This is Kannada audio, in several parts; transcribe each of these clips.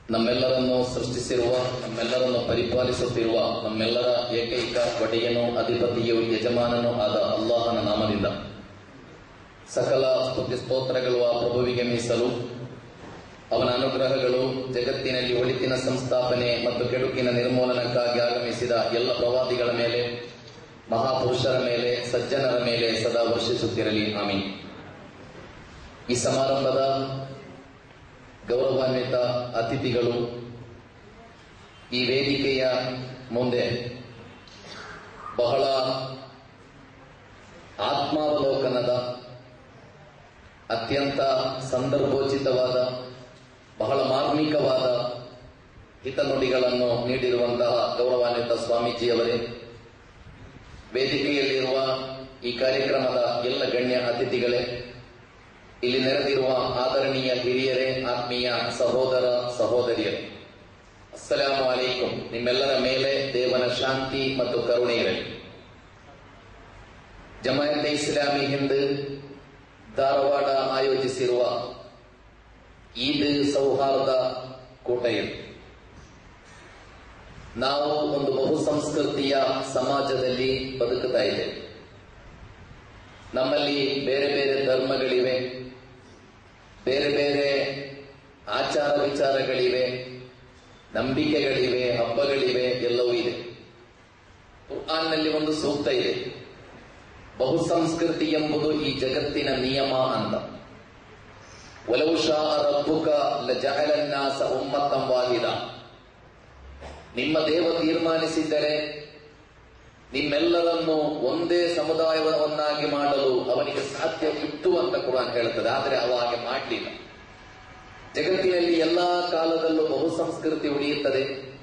ನಮ್ಮೆಲ್ಲರನ್ನು ಸೃಷ್ಟಿಸಿರುವ ನಮ್ಮೆಲ್ಲರನ್ನು ಪರಿಪಾಲಿಸುತ್ತಿರುವ ನಮ್ಮೆಲ್ಲರ ಏಕೈಕ ಒಡೆಯನು ಅಧಿಪತಿಯು ಯಜಮಾನನೂ ಆದ ಅಲ್ಲಾಹನ ನಾಮದಿಂದ ಸಕಲ ಸ್ತುತಿ ಸ್ತೋತ್ರಗಳು ಆ ಪ್ರಭುವಿಗೆ ಮೀಸಲು ಅವನ ಅನುಗ್ರಹಗಳು ಜಗತ್ತಿನಲ್ಲಿ ಒಳಿತಿನ ಸಂಸ್ಥಾಪನೆ ಮತ್ತು ಕೆಡುಕಿನ ನಿರ್ಮೂಲನಕ್ಕಾಗಿ ಆಗಮಿಸಿದ ಎಲ್ಲ ಪ್ರವಾದಿಗಳ ಮೇಲೆ ಮಹಾಪುರುಷರ ಮೇಲೆ ಸಜ್ಜನರ ಮೇಲೆ ಸದಾ ವರ್ಷಿಸುತ್ತಿರಲಿ ಆಮೀನ್ ಈ ಸಮಾರಂಭದ ಗೌರವಾನ್ವಿತ ಅತಿಥಿಗಳು ಈ ವೇದಿಕೆಯ ಮುಂದೆ ಬಹಳ ಆತ್ಮಾವಲೋಕನದ ಅತ್ಯಂತ ಸಂದರ್ಭೋಚಿತವಾದ ಬಹಳ ಮಾರ್ಮಿಕವಾದ ಹಿತನುಡಿಗಳನ್ನು ನೀಡಿರುವಂತಹ ಗೌರವಾನ್ವಿತ ಸ್ವಾಮೀಜಿಯವರೇ ವೇದಿಕೆಯಲ್ಲಿರುವ ಈ ಕಾರ್ಯಕ್ರಮದ ಎಲ್ಲ ಗಣ್ಯ ಅತಿಥಿಗಳೇ ಇಲ್ಲಿ ನೆರೆದಿರುವ ಆದರಣೀಯ ಹಿರಿಯರೇ ಆತ್ಮೀಯ ಸಹೋದರ ಸಹೋದರಿಯರೇ ಅಸ್ಸಲಾಮು ಅಲೈಕುಂ ನಿಮ್ಮೆಲ್ಲರ ಮೇಲೆ ದೇವನ ಶಾಂತಿ ಮತ್ತು ಕರುಣೆ ಇರಲಿ ಜಮಾಯತೆ ಇಸ್ಲಾಮಿ ಹಿಂದ್ ಧಾರವಾಡ ಆಯೋಜಿಸಿರುವ ಈದ್ ಸೌಹಾರ್ದ ಕೂಟ ಇದು ನಾವು ಒಂದು ಬಹುಸಂಸ್ಕೃತಿಯ ಸಮಾಜದಲ್ಲಿ ಬದುಕುತ್ತಾ ಇದ್ದೇವೆ ನಮ್ಮಲ್ಲಿ ಬೇರೆ ಬೇರೆ ಧರ್ಮಗಳಿವೆ ಬೇರೆ ಬೇರೆ ಆಚಾರ ವಿಚಾರಗಳಿವೆ ನಂಬಿಕೆಗಳಿವೆ ಹಬ್ಬಗಳಿವೆ ಎಲ್ಲವೂ ಇದೆ ಕುರ್ಆನ್ನಲ್ಲಿ ಒಂದು ಸೂಕ್ತ ಇದೆ ಬಹುಸಂಸ್ಕೃತಿ ಎಂಬುದು ಈ ಜಗತ್ತಿನ ನಿಯಮ ಅಂತ ಒಲವು ಶಾ ರಬ್ಬುಕ ಲಜಅಲನ್ನಾಸ ಉಮ್ಮತ್ತಂ ವಾಹಿದ ನಿಮ್ಮ ದೇವ ತೀರ್ಮಾನಿಸಿದ್ದರೆ ನಿಮ್ಮೆಲ್ಲರನ್ನು ಒಂದೇ ಸಮುದಾಯವನ್ನಾಗಿ ಮಾಡಲು ಅವನಿಗೆ ಸಾಧ್ಯ ಇತ್ತು ಅಂತ ಕುರಾನ್ ಹೇಳುತ್ತದೆ ಆದರೆ ಅವ ಹಾಗೆ ಮಾಡಲಿಲ್ಲ ಜಗತ್ತಿನಲ್ಲಿ ಎಲ್ಲಾ ಕಾಲದಲ್ಲೂ ಬಹುಸಂಸ್ಕೃತಿ ಉಳಿಯುತ್ತದೆ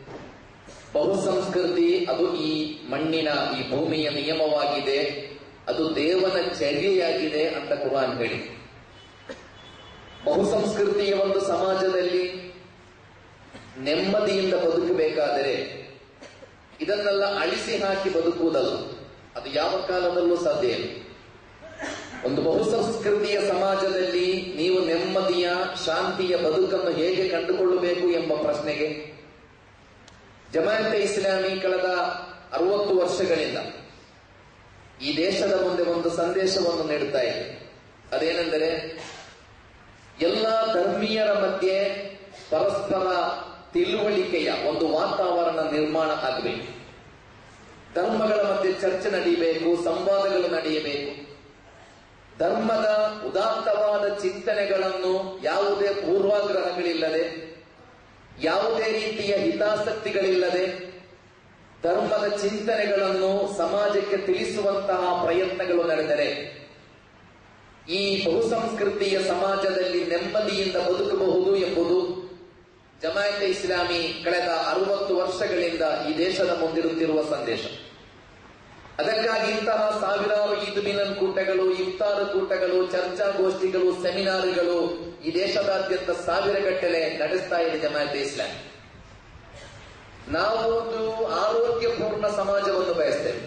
ಬಹುಸಂಸ್ಕೃತಿ ಅದು ಈ ಮಣ್ಣಿನ ಈ ಭೂಮಿಯ ನಿಯಮವಾಗಿದೆ ಅದು ದೇವನ ಚರ್ಯೆಯಾಗಿದೆ ಅಂತ ಕುರಾನ್ ಹೇಳಿ ಬಹುಸಂಸ್ಕೃತಿಯ ಒಂದು ಸಮಾಜದಲ್ಲಿ ನೆಮ್ಮದಿಯಿಂದ ಬದುಕಬೇಕಾದರೆ ಇದನ್ನೆಲ್ಲ ಅಳಿಸಿ ಹಾಕಿ ಬದುಕುವುದಲ್ಲ ಅದು ಯಾವ ಕಾಲದಲ್ಲೂ ಸಾಧ್ಯ ಇಲ್ಲ ಒಂದು ಬಹುಸಂಸ್ಕೃತಿಯ ಸಮಾಜದಲ್ಲಿ ನೀವು ನೆಮ್ಮದಿಯ ಶಾಂತಿಯ ಬದುಕನ್ನು ಹೇಗೆ ಕಂಡುಕೊಳ್ಳಬೇಕು ಎಂಬ ಪ್ರಶ್ನೆಗೆ ಜಮಾಯತೆ ಇಸ್ಲಾಮಿ ಕಳೆದ ಅರವತ್ತು ವರ್ಷಗಳಿಂದ ಈ ದೇಶದ ಮುಂದೆ ಒಂದು ಸಂದೇಶವನ್ನು ನೀಡುತ್ತಾ ಇದೆ ಅದೇನೆಂದರೆ ಎಲ್ಲ ಧರ್ಮೀಯರ ಮಧ್ಯೆ ಪರಸ್ಪರ ತಿಳುವಳಿಕೆಯ ಒಂದು ವಾತಾವರಣ ನಿರ್ಮಾಣ ಆಗಬೇಕು ಧರ್ಮಗಳ ಮಧ್ಯೆ ಚರ್ಚೆ ನಡೆಯಬೇಕು ಸಂವಾದಗಳು ನಡೆಯಬೇಕು ಧರ್ಮದ ಉದಾತ್ತವಾದ ಚಿಂತನೆಗಳನ್ನು ಯಾವುದೇ ಪೂರ್ವಾಗ್ರಹಗಳಿಲ್ಲದೆ ಯಾವುದೇ ರೀತಿಯ ಹಿತಾಸಕ್ತಿಗಳಿಲ್ಲದೆ ಧರ್ಮದ ಚಿಂತನೆಗಳನ್ನು ಸಮಾಜಕ್ಕೆ ತಿಳಿಸುವಂತಹ ಪ್ರಯತ್ನಗಳು ನಡೆದರೆ ಈ ಬಹುಸಂಸ್ಕೃತಿಯ ಸಮಾಜದಲ್ಲಿ ನೆಮ್ಮದಿಯಿಂದ ಬದುಕಬಹುದು ಎಂಬುದು ಜಮಾಯತೆ ಇಸ್ಲಾಮಿ ಕಳೆದ ಅರವತ್ತು ವರ್ಷಗಳಿಂದ ಈ ದೇಶದ ಮುಂದಿರುತ್ತಿರುವ ಸಂದೇಶ ಅದಕ್ಕಾಗಿ ಇಂತಹ ಸಾವಿರಾರು ಈದ್ ಮಿಲನ್ ಕೂಟಗಳು ಇಫ್ತಾರ್ ಕೂಟಗಳು ಚರ್ಚಾಗೋಷ್ಠಿಗಳು ಸೆಮಿನಾರ್ಗಳು ಈ ದೇಶದಾದ್ಯಂತ ಸಾವಿರ ಗಟ್ಟಲೆ ನಡೆಸ್ತಾ ಇದೆ ಜಮಾಯತೆ ಇಸ್ಲಾಮಿ ನಾವು ಒಂದು ಆರೋಗ್ಯಪೂರ್ಣ ಸಮಾಜವನ್ನು ಬಯಸ್ತೇವೆ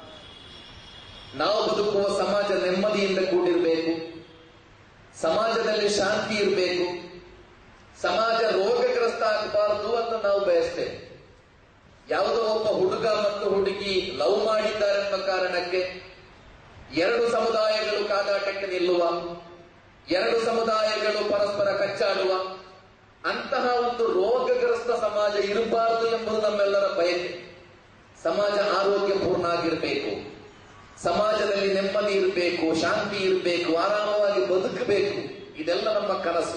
ನಾವು ಬದುಕುವ ಸಮಾಜ ನೆಮ್ಮದಿಯಿಂದ ಕೂಡಿರಬೇಕು ಸಮಾಜದಲ್ಲಿ ಶಾಂತಿ ಇರಬೇಕು ಸಮಾಜ ರೋಗಗ್ರಸ್ತ ಆಗಬಾರದು ಅಂತ ನಾವು ಬಯಸ್ತೇವೆ ಯಾವುದೋ ಒಬ್ಬ ಹುಡುಗ ಮತ್ತು ಹುಡುಗಿ ಲವ್ ಮಾಡಿದ್ದಾರೆಂಬ ಕಾರಣಕ್ಕೆ ಎರಡು ಸಮುದಾಯಗಳು ಕಾದಾಟಕ್ಕೆ ನಿಲ್ಲುವ ಎರಡು ಸಮುದಾಯಗಳು ಪರಸ್ಪರ ಕಚ್ಚಾಡುವ ಅಂತಹ ಒಂದು ರೋಗಗ್ರಸ್ತ ಸಮಾಜ ಇರಬಾರದು ಎಂಬುದು ನಮ್ಮೆಲ್ಲರ ಬಯಕೆ ಸಮಾಜ ಆರೋಗ್ಯಪೂರ್ಣ ಆಗಿರಬೇಕು ಸಮಾಜದಲ್ಲಿ ನೆಮ್ಮದಿ ಇರಬೇಕು ಶಾಂತಿ ಇರಬೇಕು ಆರಾಮವಾಗಿ ಬದುಕಬೇಕು ಇದೆಲ್ಲ ನಮ್ಮ ಕನಸು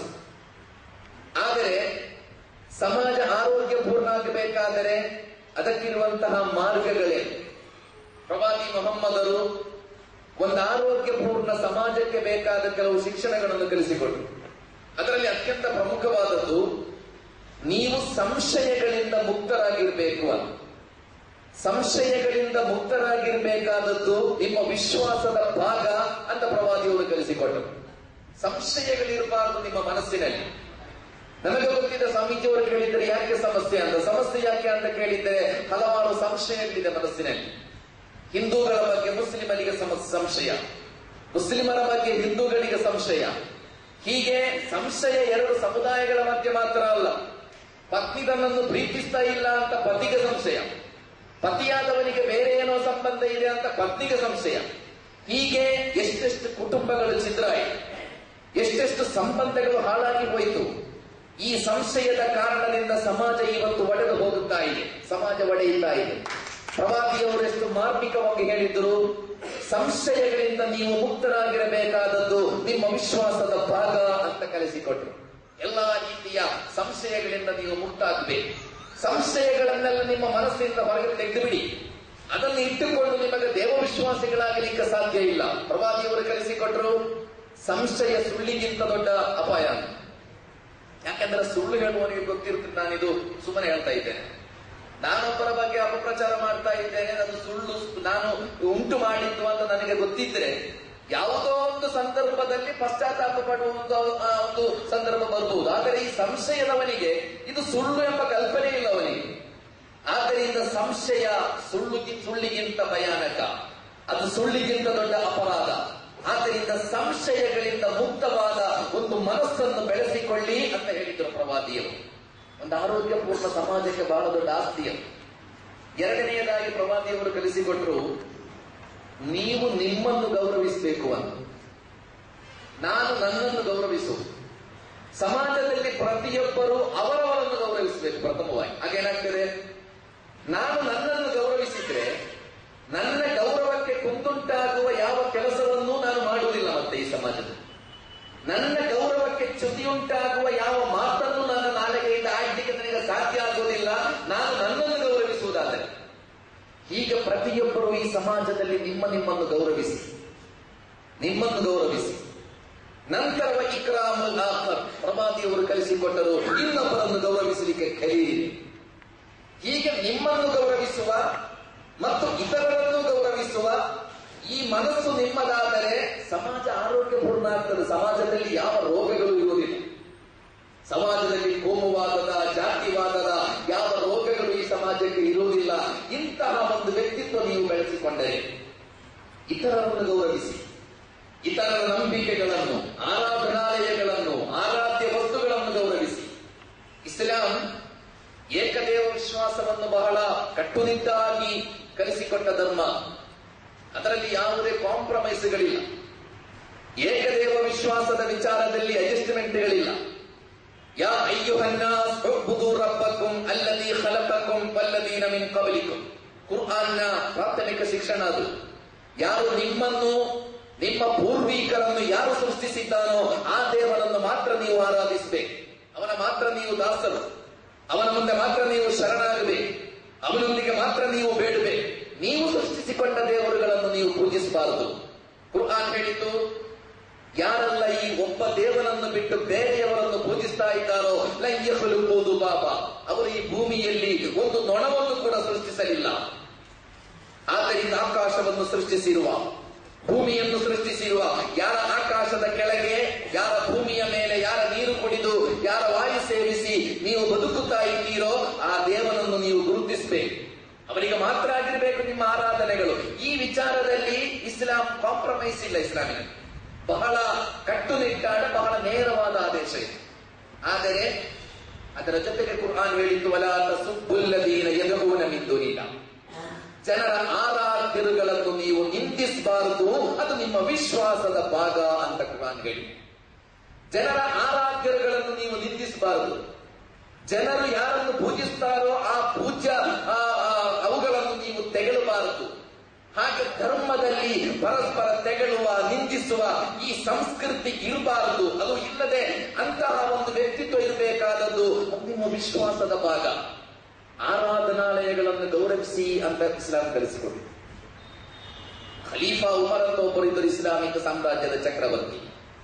ಆದರೆ ಸಮಾಜ ಆರೋಗ್ಯಪೂರ್ಣ ಆಗಬೇಕಾದರೆ ಅದಕ್ಕಿರುವಂತಹ ಮಾರ್ಗಗಳೇ ಪ್ರವಾದಿ ಮೊಹಮ್ಮದರು ಒಂದು ಆರೋಗ್ಯಪೂರ್ಣ ಸಮಾಜಕ್ಕೆ ಬೇಕಾದ ಕೆಲವು ಶಿಕ್ಷಣಗಳನ್ನು ಕಲಿಸಿಕೊಟ್ರು ಅದರಲ್ಲಿ ಅತ್ಯಂತ ಪ್ರಮುಖವಾದದ್ದು ನೀವು ಸಂಶಯಗಳಿಂದ ಮುಕ್ತರಾಗಿರ್ಬೇಕು ಅಂತ ಸಂಶಯಗಳಿಂದ ಮುಕ್ತರಾಗಿರ್ಬೇಕಾದದ್ದು ನಿಮ್ಮ ವಿಶ್ವಾಸದ ಭಾಗ ಅಂತ ಪ್ರವಾದಿಯವರು ಕಲಿಸಿಕೊಟ್ಟರು ಸಂಶಯಗಳಿರಬಾರದು ನಿಮ್ಮ ಮನಸ್ಸಿನಲ್ಲಿ ನಮಗೆ ಗೊತ್ತಿದ್ದ ಸ್ವಾಮೀಜಿಯವರು ಕೇಳಿದರೆ ಯಾಕೆ ಸಮಸ್ಯೆ ಅಂತ ಸಮಸ್ಯೆ ಯಾಕೆ ಅಂತ ಕೇಳಿದರೆ ಹಲವಾರು ಸಂಶಯಗಳಿದೆ ಮನಸ್ಸಿನಲ್ಲಿ ಹಿಂದೂಗಳ ಬಗ್ಗೆ ಮುಸ್ಲಿಮರಿಗೆ ಸಮ- ಸಂಶಯ ಮುಸ್ಲಿಮರ ಬಗ್ಗೆ ಹಿಂದೂಗಳಿಗೆ ಸಂಶಯ ಹೀಗೆ ಸಂಶಯ ಎರಡು ಸಮುದಾಯಗಳ ಮಧ್ಯೆ ಮಾತ್ರ ಅಲ್ಲ ಪತ್ನಿ ತನ್ನನ್ನು ಪ್ರೀತಿಸ್ತಾ ಇಲ್ಲ ಅಂತ ಪತಿಗೆ ಸಂಶಯ ಪತಿಯಾದವನಿಗೆ ಬೇರೆ ಏನೋ ಸಂಬಂಧ ಇದೆ ಅಂತ ಪತ್ನಿಗೆ ಸಂಶಯ ಹೀಗೆ ಎಷ್ಟೆಷ್ಟು ಕುಟುಂಬಗಳು ಛಿದ್ರ ಆಯಿತು ಎಷ್ಟೆಷ್ಟು ಸಂಬಂಧಗಳು ಹಾಳಾಗಿ ಹೋಯಿತು ಈ ಸಂಶಯದ ಕಾರಣದಿಂದ ಸಮಾಜ ಇವತ್ತು ಒಡೆದು ಹೋಗುತ್ತಾ ಇದೆ ಸಮಾಜ ಒಡೆಯುತ್ತಾ ಇದೆ ಪ್ರವಾದಿಯವರೆಷ್ಟು ಮಾರ್ಮಿಕವಾಗಿ ಹೇಳಿದ್ರು ಸಂಶಯಗಳಿಂದ ನೀವು ಮುಕ್ತರಾಗಿರಬೇಕಾದದ್ದು ನಿಮ್ಮ ವಿಶ್ವಾಸದ ಭಾಗ ಅಂತ ಕಲಿಸಿಕೊಟ್ರು ಎಲ್ಲಾ ರೀತಿಯ ಸಂಶಯಗಳಿಂದ ನೀವು ಮುಕ್ತ ಆಗಬೇಕು ಸಂಶಯಗಳನ್ನೆಲ್ಲ ನಿಮ್ಮ ಮನಸ್ಸಿನಿಂದ ಹೊರಗೆ ತೆಗೆದು ಬಿಡಿ ಅದನ್ನು ಇಟ್ಟುಕೊಂಡು ನಿಮಗೆ ದೇವವಿಶ್ವಾಸಿಗಳಾಗಲಿಕ್ಕೆ ಸಾಧ್ಯ ಇಲ್ಲ ಪ್ರವಾದಿಯವರು ಕಲಿಸಿಕೊಟ್ರು ಸಂಶಯ ಸುಳ್ಳಿಗಿಂತ ದೊಡ್ಡ ಅಪಾಯ ಅಂತ. ಯಾಕಂದ್ರೆ ಸುಳ್ಳು ಹೇಳುವವನಿಗೆ ಗೊತ್ತಿರ್ತದೆ ನಾನಿದು ಸುಮ್ಮನೆ ಹೇಳ್ತಾ ಇದ್ದೇನೆ ನಾನೊಬ್ಬರ ಬಗ್ಗೆ ಅಪಪ್ರಚಾರ ಮಾಡ್ತಾ ಇದ್ದೇನೆ ಅದು ಸುಳ್ಳು ನಾನು ಉಂಟು ಮಾಡಿದ್ದು ಅಂತ ನನಗೆ ಗೊತ್ತಿದ್ರೆ ಯಾವುದೋ ಒಂದು ಸಂದರ್ಭದಲ್ಲಿ ಪಶ್ಚಾತ್ತಾಪ ಪಡುವ ಒಂದು ಆ, ಒಂದು ಸಂದರ್ಭ ಬರಬಹುದು ಆದರೆ ಈ ಸಂಶಯದವನಿಗೆ ಇದು ಸುಳ್ಳು ಎಂಬ ಕಲ್ಪನೆ ಇಲ್ಲ ಅವನಿಗೆ ಆದ್ದರಿಂದ ಸಂಶಯ ಸುಳ್ಳು ಸುಳ್ಳಿಗಿಂತ ಭಯಾನಕ ಅದು ಸುಳ್ಳಿಗಿಂತ ದೊಡ್ಡ ಅಪರಾಧ ಆದ್ದರಿಂದ ಸಂಶಯಗಳಿಂದ ಮುಕ್ತವಾದ ಒಂದು ಮನಸ್ಸನ್ನು ಬೆಳೆಸಿಕೊಳ್ಳಿ ಅಂತ ಹೇಳಿದರು ಪ್ರವಾದಿಯರು ಒಂದು ಆರೋಗ್ಯಪೂರ್ಣ ಸಮಾಜಕ್ಕೆ ಬಹಳ ದೊಡ್ಡ ಆಸ್ತಿಯರು ಎರಡನೆಯದಾಗಿ ಪ್ರವಾದಿಯವರು ಕಲಿಸಿಕೊಟ್ರು ನೀವು ನಿಮ್ಮನ್ನು ಗೌರವಿಸಬೇಕು ಅಂತ ನಾನು ನನ್ನನ್ನು ಗೌರವಿಸು ಸಮಾಜದಲ್ಲಿ ಪ್ರತಿಯೊಬ್ಬರು ಅವರವರನ್ನು ಗೌರವಿಸಬೇಕು ಪ್ರಥಮವಾಗಿ ಹಾಗೇನಾಗ್ತದೆ ನಾನು ನನ್ನನ್ನು ಗೌರವಿಸಿದ್ರೆ ನನ್ನ ಗೌರವಕ್ಕೆ ಕುಂದುಂಟಾಗುವ ಯಾವ ಕೆಲಸವನ್ನೂ ನಾನು ಮಾಡುವುದಿಲ್ಲ ಮತ್ತೆ ಈ ಸಮಾಜದಲ್ಲಿ ನನ್ನ ಗೌರವಕ್ಕೆ ಚ್ಯುತಿಯುಂಟಾಗುವ ಯಾವ ಮಾತನ್ನು ನನ್ನ ನಾಲಿಗೆಯಿಂದ ಆಡ್ಲಿಕ್ಕೆ ನನಗೆ ಸಾಧ್ಯ ಆಗುವುದಿಲ್ಲ ನಾನು ನನ್ನನ್ನು ಗೌರವಿಸುವುದಾದರೆ ಈಗ ಪ್ರತಿಯೊಬ್ಬರು ಈ ಸಮಾಜದಲ್ಲಿ ನಿಮ್ಮ ನಿಮ್ಮನ್ನು ಗೌರವಿಸಿ ನಿಮ್ಮನ್ನು ಗೌರವಿಸಿ ನಂತರ ಇಕ್ರಾಮುಲ್ ಆಖರ್ ಪ್ರವಾದಿಯವರು ಕಲಿಸಿಕೊಟ್ಟರು ಇನ್ನೊಬ್ಬರನ್ನು ಗೌರವಿಸಲಿಕ್ಕೆ ಕಲಿಯಿರಿ ಹೀಗೆ ನಿಮ್ಮನ್ನು ಗೌರವಿಸುವ ಮತ್ತು ಇತರರನ್ನು ಗೌರವಿಸುವ ಈ ಮನಸ್ಸು ನಿಮ್ಮದಾದರೆ ಸಮಾಜ ಆರೋಗ್ಯಪೂರ್ಣ ಆಗ್ತದೆ ಸಮಾಜದಲ್ಲಿ ಯಾವ ರೋಗಗಳು ಇರುವುದಿಲ್ಲ ಸಮಾಜದಲ್ಲಿ ಕೋಮುವಾದದ ಜಾತಿವಾದದ ಯಾವ ರೋಗಗಳು ಈ ಸಮಾಜಕ್ಕೆ ಇರುವುದಿಲ್ಲ ಇಂತಹ ಒಂದು ವ್ಯಕ್ತಿತ್ವ ನೀವು ಬೆಳೆಸಿಕೊಂಡರೆ ಇತರರನ್ನು ಗೌರವಿಸಿ ಇತರರ ನಂಬಿಕೆಗಳನ್ನು ಆರಾಧನಾಲಯಗಳನ್ನು ಆರಾಧ್ಯ ವಸ್ತುಗಳನ್ನು ಗೌರವಿಸಿ ಇಸ್ಲಾಂ ಏಕದೇವ ವಿಶ್ವಾಸವನ್ನು ಬಹಳ ಕಟ್ಟುನಿಟ್ಟಾಗಿ ಕಲಿಸಿಕೊಟ್ಟ ಧರ್ಮ ಅದರಲ್ಲಿ ಯಾವುದೇ ಕಾಂಪ್ರಮೈಸ್ಗಳಿಲ್ಲ ಏಕದೇವ ವಿಶ್ವಾಸದ ವಿಚಾರದಲ್ಲಿ ಅಡ್ಜಸ್ಟ್ಮೆಂಟ್ಗಳಿಲ್ಲ ಯಾ ಅಯ್ಯುಹನ್ನಾಸ್ ಉಬ್ದುದು ರಬ್ಬಕುಂ ಅಲ್ಲದಿ ಖಲಕಕುಂ ವಲ್ಲದೀನ ಮಿನ್ ಕಬಲಿಕುಂ ಕುರ್ಆನ್ನ ಪ್ರಾಥಮಿಕ ಶಿಕ್ಷಣ ಅದು ಯಾರು ನಿಮ್ಮನ್ನು ನಿಮ್ಮ ಪೂರ್ವಿಕರನ್ನು ಯಾರು ಸೃಷ್ಟಿಸಿದ್ದಾನೋ ಆ ದೇವರನ್ನು ಮಾತ್ರ ನೀವು ಆರಾಧಿಸಬೇಕು ಅವನ ಮಾತ್ರ ನೀವು ದಾಸರು ಅವನ ಮುಂದೆ ಮಾತ್ರ ನೀವು ಶರಣಾಗಬೇಕು ಅವನೊಂದಿಗೆ ಮಾತ್ರ ನೀವು ಬೇಡಬೇಕು ನೀವು ಸೃಷ್ಟಿಸಿಕೊಂಡ ದೇವರುಗಳನ್ನು ನೀವು ಪೂಜಿಸಬಾರದು ಕುರ್ಆನ್ ಹೇಳಿದ್ದು ಯಾರೆಲ್ಲ ಈ ಒಬ್ಬ ದೇವರನ್ನು ಬಿಟ್ಟು ಬೇರೆಯವರನ್ನು ಪೂಜಿಸ್ತಾ ಇದ್ದಾರೋ ಲಂಘ್ಯಫಲುವುದು ಪಾಪ ಅವರು ಈ ಭೂಮಿಯಲ್ಲಿ ಒಂದು ನೊಣವನ್ನು ಕೂಡ ಸೃಷ್ಟಿಸಲಿಲ್ಲ ಆದ್ದರಿಂದ ಆಕಾಶವನ್ನು ಸೃಷ್ಟಿಸಿರುವ ಭೂಮಿಯನ್ನು ಸೃಷ್ಟಿಸಿರುವ ಯಾರ ಆಕಾಶದ ಕೆಳಗೆ ಯಾರ ಭೂಮಿಯ ಮೇಲೆ ಯಾರ ನೀರು ಕುಡಿದು ಯಾರ ವಾಯು ಸೇವಿಸಿ ನೀವು ಬದುಕುತ್ತಾ ಇದ್ದೀರೋ ಆ ದೇವನನ್ನು ನೀವು ಗುರುತಿಸಬೇಕು ಅವರಿಗೆ ಮಾತ್ರ ಆಗಿರಬೇಕು ನಿಮ್ಮ ಆರಾಧನೆಗಳು ಈ ವಿಚಾರದಲ್ಲಿ ಇಸ್ಲಾಂ ಕಾಂಪ್ರಮೈಸ್ ಇಲ್ಲ ಇಸ್ಲಾಮಿನಲ್ಲಿ ಬಹಳ ಕಟ್ಟುನಿಟ್ಟಾದ ಬಹಳ ನೇರವಾದ ಆದೇಶ ಇದೆ ಆದರೆ ಅದರ ಜೊತೆಗೆ ಕುರ್ಆನ್ ಹೇಳಿದ್ದು ವಲಾತ ಸುಬ್ಬುಲ್ಲದೀನ ಎದಗೂನ ಮಿಂದುನಿಲ್ಲ ಜನರ ಆರಾಧ್ಯರುಗಳನ್ನು ನೀವು ನಿಂದಿಸಬಾರದು ಅದು ನಿಮ್ಮ ವಿಶ್ವಾಸದ ಭಾಗ ಅಂತ ಕುರಾನ್ ಹೇಳಿ ಜನರ ಆರಾಧ್ಯರುಗಳನ್ನು ನೀವು ನಿಂದಿಸಬಾರದು ಜನರು ಯಾರನ್ನು ಪೂಜಿಸ್ತಾರೋ ಆ ಪೂಜ್ಯ ಆ, ಆ, ಅವುಗಳನ್ನು ನೀವು ತೆಗೆಳಬಾರದು ಹಾಗೆ ಧರ್ಮದಲ್ಲಿ ಪರಸ್ಪರ ತೆಗಳುವ ನಿಂದಿಸುವ ಈ ಸಂಸ್ಕೃತಿ ಇರಬಾರದು ಅದು ಇಲ್ಲದೆ ಅಂತಹ ಒಂದು ವ್ಯಕ್ತಿತ್ವ ಇರಬೇಕಾದದ್ದು ಅದು ನಿಮ್ಮ ವಿಶ್ವಾಸದ ಭಾಗ ಆರಾಧನಾಲಯಗಳನ್ನು ಗೌರವಿಸಿ ಅಂತ ಇಸ್ಲಾಂ ಕಲಿಸಿಕೊಡಿ ಖಲೀಫಾ ಉಮರ್ ಅಂತ ಒಬ್ಬರು ಇದ್ದರು ಇಸ್ಲಾಮಿಕ ಸಾಮ್ರಾಜ್ಯದ ಚಕ್ರವರ್ತಿ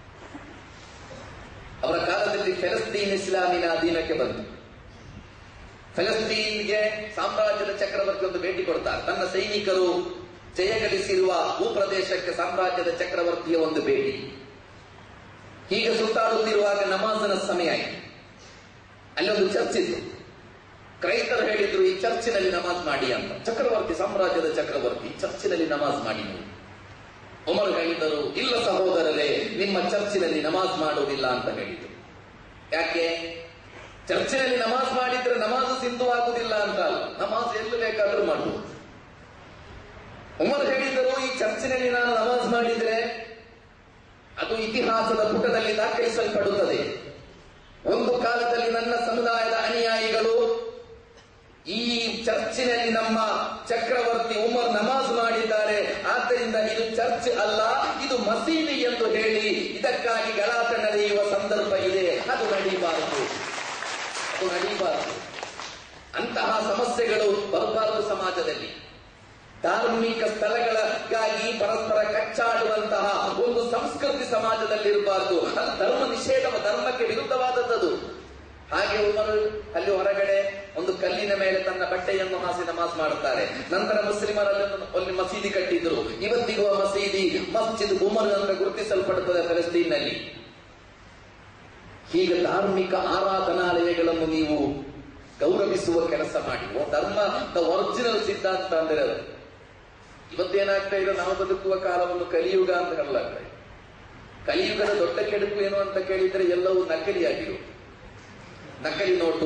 ಅವರ ಕಾಲದಲ್ಲಿ ಫೆಲಸ್ತೀನ್ ಇಸ್ಲಾಮಿನ ಅಧೀನಕ್ಕೆ ಬಂತು ಫೆಲಸ್ತೀನ್ಗೆ ಸಾಮ್ರಾಜ್ಯದ ಚಕ್ರವರ್ತಿ ಒಂದು ಭೇಟಿ ಕೊಡ್ತಾರೆ ತನ್ನ ಸೈನಿಕರು ಜಯಗಳಿಸಿರುವ ಭೂಪ್ರದೇಶಕ್ಕೆ ಸಾಮ್ರಾಜ್ಯದ ಚಕ್ರವರ್ತಿಯ ಒಂದು ಭೇಟಿ ಹೀಗೆ ಸುತ್ತಾಡುತ್ತಿರುವಾಗ ನಮಾಜನ ಸಮಯ ಆಯಿತು ಅಲ್ಲೊಂದು ಚರ್ಚ್ ಇತ್ತು ಕ್ರೈಸ್ತರು ಹೇಳಿದ್ರು ಈ ಚರ್ಚಿನಲ್ಲಿ ನಮಾಜ್ ಮಾಡಿ ಅಂತ ಚಕ್ರವರ್ತಿ ಸಾಮ್ರಾಜ್ಯದ ಚಕ್ರವರ್ತಿ ಚರ್ಚಿನಲ್ಲಿ ನಮಾಜ್ ಮಾಡಿ ನೀವು ಉಮರ್ ಹೇಳಿದರು ಇಲ್ಲ ಸಹೋದರರೇ ನಿಮ್ಮ ಚರ್ಚಿನಲ್ಲಿ ನಮಾಜ್ ಮಾಡುವುದಿಲ್ಲ ಅಂತ ಹೇಳಿದರು ಯಾಕೆ ಚರ್ಚಿನಲ್ಲಿ ನಮಾಜ್ ಮಾಡಿದ್ರೆ ನಮಾಜ್ ಸಿಂಧು ಆಗುದಿಲ್ಲ ಅಂತ ಅಲ್ಲ ನಮಾಜ್ ಎಲ್ಲಿ ಬೇಕಾದ್ರೂ ಮಾಡುವುದು ಉಮರ್ ಹೇಳಿದರು ಈ ಚರ್ಚಿನಲ್ಲಿ ನಾನು ನಮಾಜ್ ಮಾಡಿದ್ರೆ ಅದು ಇತಿಹಾಸದ ಪುಟದಲ್ಲಿ ದಾಖಲಿಸಲ್ಪಡುತ್ತದೆ ಒಂದು ಕಾಲದಲ್ಲಿ ನನ್ನ ಸಮುದಾಯದ ಅನುಯಾಯಿಗಳು ಈ ಚರ್ಚಿನಲ್ಲಿ ನಮ್ಮ ಚಕ್ರವರ್ತಿ ಉಮರ್ ನಮಾಜ್ ಮಾಡಿದ್ದಾರೆ ಆದ್ದರಿಂದ ಇದು ಚರ್ಚ್ ಅಲ್ಲ ಇದು ಮಸೀದಿ ಎಂದು ಹೇಳಿ ಇದಕ್ಕಾಗಿ ಗಲಾಟೆ ನಡೆಯುವ ಸಂದರ್ಭ ಇದೆ ಅದು ನಡೀಬಾರದು ಅದು ನಡೀಬಾರದು ಅಂತಹ ಸಮಸ್ಯೆಗಳು ಬರಬಾರದು ಸಮಾಜದಲ್ಲಿ ಧಾರ್ಮಿಕ ಸ್ಥಳಗಳಿಗಾಗಿ ಪರಸ್ಪರ ಕಚ್ಚಾಡುವಂತಹ ಒಂದು ಸಂಸ್ಕೃತಿ ಸಮಾಜದಲ್ಲಿ ಇರಬಾರದು ಅದು ಧರ್ಮ ನಿಷೇಧ ಧರ್ಮಕ್ಕೆ ವಿರುದ್ಧವಾದದ್ದು ಹಾಗೆ ಉಮರು ಅಲ್ಲಿ ಹೊರಗಡೆ ಒಂದು ಕಲ್ಲಿನ ಮೇಲೆ ತನ್ನ ಬಟ್ಟೆಯನ್ನು ಹಾಸಿ ನಮಾಜ್ ಮಾಡುತ್ತಾರೆ ನಂತರ ಮುಸ್ಲಿಮರಲ್ಲಿ ಒಂದು- ಒಂದು ಮಸೀದಿ ಕಟ್ಟಿದ್ರು ಇವತ್ತಿಗೂ ಆ ಮಸೀದಿ ಮಸ್ಜಿದ್ ಉಮರ್ ಅಂತ ಗುರುತಿಸಲ್ಪಡುತ್ತದೆ ಫಲಸ್ತೀನ್ನಲ್ಲಿ ಹೀಗೆ ಧಾರ್ಮಿಕ ಆರಾಧನಾಲಯಗಳನ್ನು ನೀವು ಗೌರವಿಸುವ ಕೆಲಸ ಮಾಡಿ ಓ ಧರ್ಮದ ಒರಿಜಿನಲ್ ಸಿದ್ಧಾಂತ ಅಂದ್ರೆ ಅದು ಇವತ್ತೇನಾಗ್ತಾ ಇದೆ ನಾವು ಬದುಕುವ ಕಾಲವನ್ನು ಕಲಿಯುಗ ಅಂತ ಹೇಳಲಾಗ್ತಾ ಇದೆ ಕಲಿಯುಗದ ದೊಡ್ಡ ಕೆಡುಕು ಏನು ಅಂತ ಕೇಳಿದ್ರೆ ಎಲ್ಲವೂ ನಕಲಿಯಾಗಿರು ನಕಲಿ ನೋಟು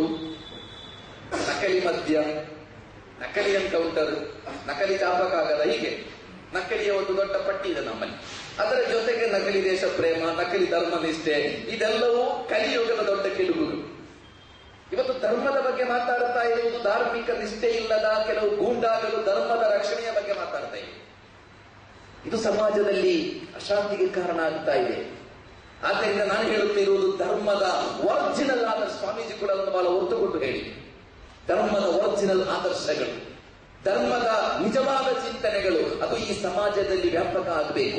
ನಕಲಿ ಮದ್ಯ ನಕಲಿ ಎನ್ಕೌಂಟರ್ ನಕಲಿ ಚಾಪಕಾಗದ ಹೀಗೆ ನಕಲಿಯ ಒಂದು ದೊಡ್ಡ ಪಟ್ಟಿ ಇದೆ ನಮ್ಮಲ್ಲಿ ಅದರ ಜೊತೆಗೆ ನಕಲಿ ದೇಶ ಪ್ರೇಮ ನಕಲಿ ಧರ್ಮ ನಿಷ್ಠೆ ಇದೆಲ್ಲವೂ ಕಲಿಯುಗದ ದೊಡ್ಡ ಕೆಡುಕುಗಳು ಇವತ್ತು ಧರ್ಮದ ಬಗ್ಗೆ ಮಾತಾಡ್ತಾ ಇರುವುದು ಧಾರ್ಮಿಕ ನಿಷ್ಠೆ ಇಲ್ಲದ ಕೆಲವು ಗೂಂಡಾಗಳು ಧರ್ಮದ ರಕ್ಷಣೆಯ ಬಗ್ಗೆ ಮಾತಾಡ್ತಾ ಇವೆ ಇದು ಸಮಾಜದಲ್ಲಿ ಅಶಾಂತಿಗೆ ಕಾರಣ ಆಗ್ತಾ ಇದೆ ಆದ್ದರಿಂದ ನಾನು ಹೇಳುತ್ತಿರುವುದು ಧರ್ಮದ ಒರಿಜಿನಲ್ ಆದ ಸ್ವಾಮೀಜಿ ಕೂಡ ಅದನ್ನು ಬಹಳ ಒತ್ತು ಕೊಟ್ಟು ಹೇಳಿ ಧರ್ಮದ ಒರಿಜಿನಲ್ ಆದರ್ಶಗಳು ಧರ್ಮದ ನಿಜವಾದ ಚಿಂತನೆಗಳು ಅದು ಈ ಸಮಾಜದಲ್ಲಿ ವ್ಯಾಪಕ ಆಗಬೇಕು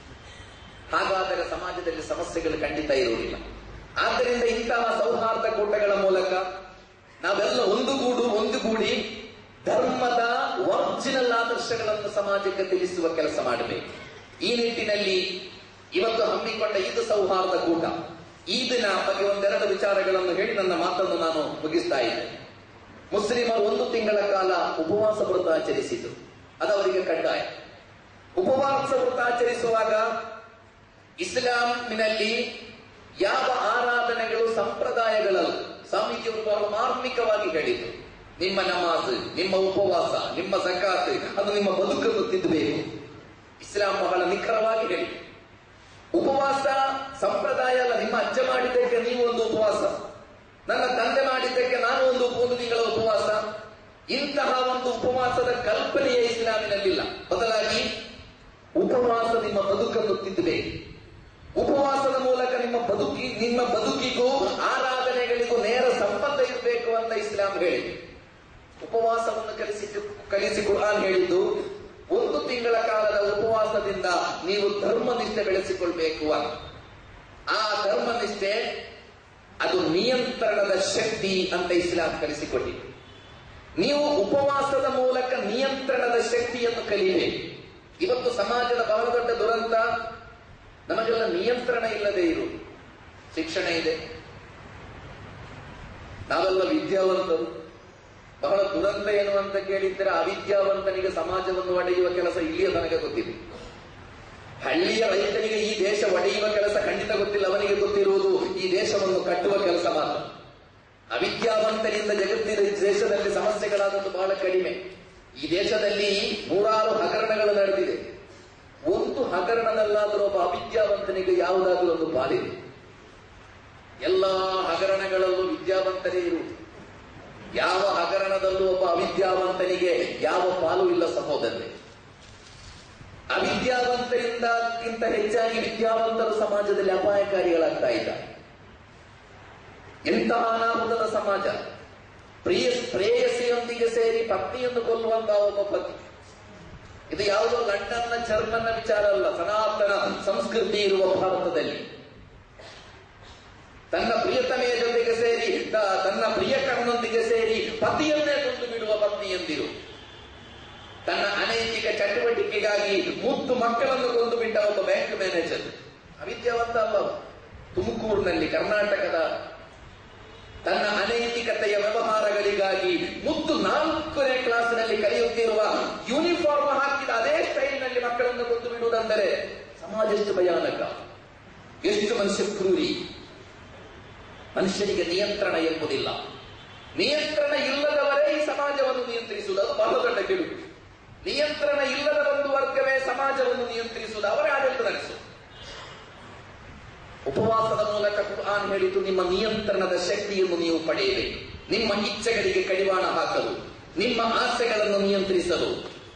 ಹಾಗಾದರೆ ಸಮಾಜದಲ್ಲಿ ಸಮಸ್ಯೆಗಳು ಖಂಡಿತ ಇರುವುದಿಲ್ಲ ಆದ್ದರಿಂದ ಇಂತಹ ಸೌಹಾರ್ದ ಕೂಟಗಳ ಮೂಲಕ ನಾವೆಲ್ಲ ಒಂದುಗೂಡು ಒಂದುಗೂಡಿ ಧರ್ಮದ ಒರಿಜಿನಲ್ ಆದರ್ಶಗಳನ್ನು ಸಮಾಜಕ್ಕೆ ತಿಳಿಸುವ ಕೆಲಸ ಮಾಡಬೇಕು ಈ ನಿಟ್ಟಿನಲ್ಲಿ ಇವತ್ತು ಹಮ್ಮಿಕೊಂಡ ಈದ್ ಸೌಹಾರ್ದ ಕೂಟ ಈದಿನ ಬಗ್ಗೆ ಒಂದೆರಡು ವಿಚಾರಗಳನ್ನು ಹೇಳಿ ನನ್ನ ಮಾತನ್ನು ನಾನು ಮುಗಿಸ್ತಾ ಇದ್ದೆ ಮುಸ್ಲಿಮರು ಒಂದು ತಿಂಗಳ ಕಾಲ ಉಪವಾಸ ವ್ರತ ಆಚರಿಸಿದರು ಅದು ಅವರಿಗೆ ಕಡ್ಡಾಯ ಉಪವಾಸ ವ್ರತ ಆಚರಿಸುವಾಗ ಇಸ್ಲಾಮಿನಲ್ಲಿ ಯಾವ ಆರಾಧನೆಗಳು ಸಂಪ್ರದಾಯಗಳಲ್ಲ ಸ್ವಾಮೀಜಿಯವರು ಬಹಳ ಮಾರ್ಮಿಕವಾಗಿ ಹೇಳಿದರು ನಿಮ್ಮ ನಮಾಜ್ ನಿಮ್ಮ ಉಪವಾಸ ನಿಮ್ಮ ಜಕಾತ್ ಅದು ನಿಮ್ಮ ಬದುಕನ್ನು ತಿದ್ದಬೇಕು ಇಸ್ಲಾಂ ಬಹಳ ನಿಖರವಾಗಿ ಹೇಳಿ ಉಪವಾಸ ಸಂಪ್ರದಾಯ ಅಲ್ಲ ನಿಮ್ಮ ಅಜ್ಜ ಮಾಡಿದ್ದಕ್ಕೆ ನೀವು ಒಂದು ಉಪವಾಸ ನನ್ನ ತಂದೆ ಮಾಡಿದ್ದಕ್ಕೆ ನಾನು ಒಂದು ಒಂದು ತಿಂಗಳ ಉಪವಾಸ ಇಂತಹ ಒಂದು ಉಪವಾಸದ ಕಲ್ಪನೆಯೇ ಇಸ್ಲಾಮಿನಲ್ಲಿಲ್ಲ ಬದಲಾಗಿ ಉಪವಾಸ ನಿಮ್ಮ ಬದುಕನ್ನು ತಿದ್ದಬೇಕು ಉಪವಾಸದ ಮೂಲಕ ನಿಮ್ಮ ಬದುಕಿ ನಿಮ್ಮ ಬದುಕಿಗೂ ಆರಾಧನೆಗಳಿಗೂ ನೇರ ಸಂಬಂಧ ಇರಬೇಕು ಅಂತ ಇಸ್ಲಾಂ ಹೇಳಿದೆ ಉಪವಾಸವನ್ನು ಕಲಿಸಿ ಕಲಿಸಿ ಕುರಾನ್ ಹೇಳಿದ್ದು ಒಂದು ತಿಂಗಳ ಕಾಲದ ಉಪವಾಸದಿಂದ ನೀವು ಧರ್ಮನಿಷ್ಠೆ ಬೆಳೆಸಿಕೊಳ್ಬೇಕು ಅಂತ ಆ ಧರ್ಮನಿಷ್ಠೆ ಅದು ನಿಯಂತ್ರಣದ ಶಕ್ತಿ ಅಂತ ಇಸ್ಲಾಂ ಕಲಿಸಿಕೊಟ್ಟಿದೆ ನೀವು ಉಪವಾಸದ ಮೂಲಕ ನಿಯಂತ್ರಣದ ಶಕ್ತಿಯನ್ನು ಕಲಿಯಬೇಕು ಇವತ್ತು ಸಮಾಜದ ಬಹಳ ದೊಡ್ಡ ದುರಂತ ನಮಗೆಲ್ಲ ನಿಯಂತ್ರಣ ಇಲ್ಲದೆ ಇರುವುದು ಶಿಕ್ಷಣ ಇದೆ ನಾವೆಲ್ಲ ವಿದ್ಯಾವಂತರು ಬಹಳ ದುರಂತ ಏನು ಅಂತ ಕೇಳಿದ್ರೆ ಅವಿದ್ಯಾವಂತನಿಗೆ ಸಮಾಜವನ್ನು ಒಡೆಯುವ ಕೆಲಸ ಇಲ್ಲಿಯ ತನಕ ಗೊತ್ತಿದೆ ಹಳ್ಳಿಯ ರೈತನಿಗೆ ಈ ದೇಶ ಒಡೆಯುವ ಕೆಲಸ ಖಂಡಿತ ಗೊತ್ತಿಲ್ಲ ಅವನಿಗೆ ಗೊತ್ತಿರುವುದು ಈ ದೇಶವನ್ನು ಕಟ್ಟುವ ಕೆಲಸ ಮಾತ್ರ ಅವಿದ್ಯಾವಂತನಿಂದ ಜಗತ್ತಿನ ದೇಶದಲ್ಲಿ ಸಮಸ್ಯೆಗಳಾದದ್ದು ಬಹಳ ಕಡಿಮೆ ಈ ದೇಶದಲ್ಲಿ ನೂರಾರು ಹಗರಣಗಳು ನಡೆದಿದೆ ಒಂದು ಹಗರಣದಲ್ಲಾದರೂ ಒಬ್ಬ ಅವಿದ್ಯಾವಂತನಿಗೆ ಯಾವುದಾದ್ರೂ ಒಂದು ಪಾಲಿದೆ ಎಲ್ಲ ಹಗರಣಗಳಲ್ಲೂ ವಿದ್ಯಾವಂತರೇ ಇರುವುದು ಯಾವ ಹಗರಣದಲ್ಲೂ ಒಬ್ಬ ಅವಿದ್ಯಾವಂತನಿಗೆ ಯಾವ ಪಾಲು ಇಲ್ಲ ಸಹೋದರರೇ ಅವಿದ್ಯಾವಂತರಿಂದಕ್ಕಿಂತ ಹೆಚ್ಚಾಗಿ ವಿದ್ಯಾವಂತರು ಸಮಾಜದಲ್ಲಿ ಅಪಾಯಕಾರಿಗಳಾಗ್ತಾ ಇದ್ದಾರೆ ಎಂತಹ ಅನಾಹುತದ ಸಮಾಜ ಪ್ರಿಯ ಪ್ರೇಯಸಿಯೊಂದಿಗೆ ಸೇರಿ ಪತ್ನಿಯನ್ನು ಕೊಲ್ಲುವಂತಹ ಒಬ್ಬ ಪತಿ ಇದು ಯಾವುದೋ ಲಂಡನ್ನ ಜರ್ಮನ್ನ ವಿಚಾರ ಅಲ್ಲ ಸನಾತನ ಸಂಸ್ಕೃತಿ ಇರುವ ಭಾರತದಲ್ಲಿ ತನ್ನ ಪ್ರಿಯತಮೆಯ ಜೊತೆಗೆ ಸೇರಿ ತ- ತನ್ನ ಪ್ರಿಯಕರನೊಂದಿಗೆ ಸೇರಿ ಪತಿಯನ್ನೇ ಕೊಂದು ಬಿಡುವ ಪತ್ನಿಯಂದಿರು ತನ್ನ ಅನೈತಿಕ ಚಟುವಟಿಕೆಗಾಗಿ ಮುತ್ತು ಮಕ್ಕಳನ್ನು ಕೊಂದು ಬಿಟ್ಟ ಒಬ್ಬ ಬ್ಯಾಂಕ್ ಮ್ಯಾನೇಜರ್ ಅವಿದ್ಯಾವಂತ ಅಲ್ಲ ಅವ. ತುಮಕೂರಿನಲ್ಲಿ ಕರ್ನಾಟಕದ ತನ್ನ ಅನೈತಿಕತೆಯ ವ್ಯವಹಾರಗಳಿಗಾಗಿ ಮುತ್ತು ನಾಲ್ಕನೇ ಕ್ಲಾಸಿನಲ್ಲಿ ಕಲಿಯುತ್ತಿರುವ ಯೂನಿಫಾರ್ಮ್ ಹಾಕಿದ ಅದೇ ಸ್ಟೈಲ್ನಲ್ಲಿ ಮಕ್ಕಳನ್ನು ಕೊಂದು ಬಿಡುವುದೆಂದರೆ ಸಮಾಜ ಎಷ್ಟು ಭಯಾನಕ ಎಷ್ಟು ಮನುಷ್ಯ ಕ್ರೂರಿ ಮನುಷ್ಯನಿಗೆ ನಿಯಂತ್ರಣ ಎಂಬುದಿಲ್ಲ ನಿಯಂತ್ರಣ ಇಲ್ಲದವರೇ ಈ ಸಮಾಜವನ್ನು ನಿಯಂತ್ರಿಸುವುದು ಅದು ಬಹಳ ದೊಡ್ಡ ಗೆಲುವು ನಿಯಂತ್ರಣ ಇಲ್ಲದ ಒಂದು ವರ್ಗವೇ ಸಮಾಜವನ್ನು ನಿಯಂತ್ರಿಸುವುದು ಅವರೇ ಆಡಳಿತ ನಡೆಸುವುದು ಉಪವಾಸದ ಮೂಲಕ ಕುರ್ಆನ್ ಹೇಳಿತು ನಿಮ್ಮ ನಿಯಂತ್ರಣದ ಶಕ್ತಿಯನ್ನು ನೀವು ಪಡೆಯಬೇಕು ನಿಮ್ಮ ಇಚ್ಛೆಗಳಿಗೆ ಕಡಿವಾಣ ಹಾಕಲು ನಿಮ್ಮ ಆಸೆಗಳನ್ನು ನಿಯಂತ್ರಿಸಲು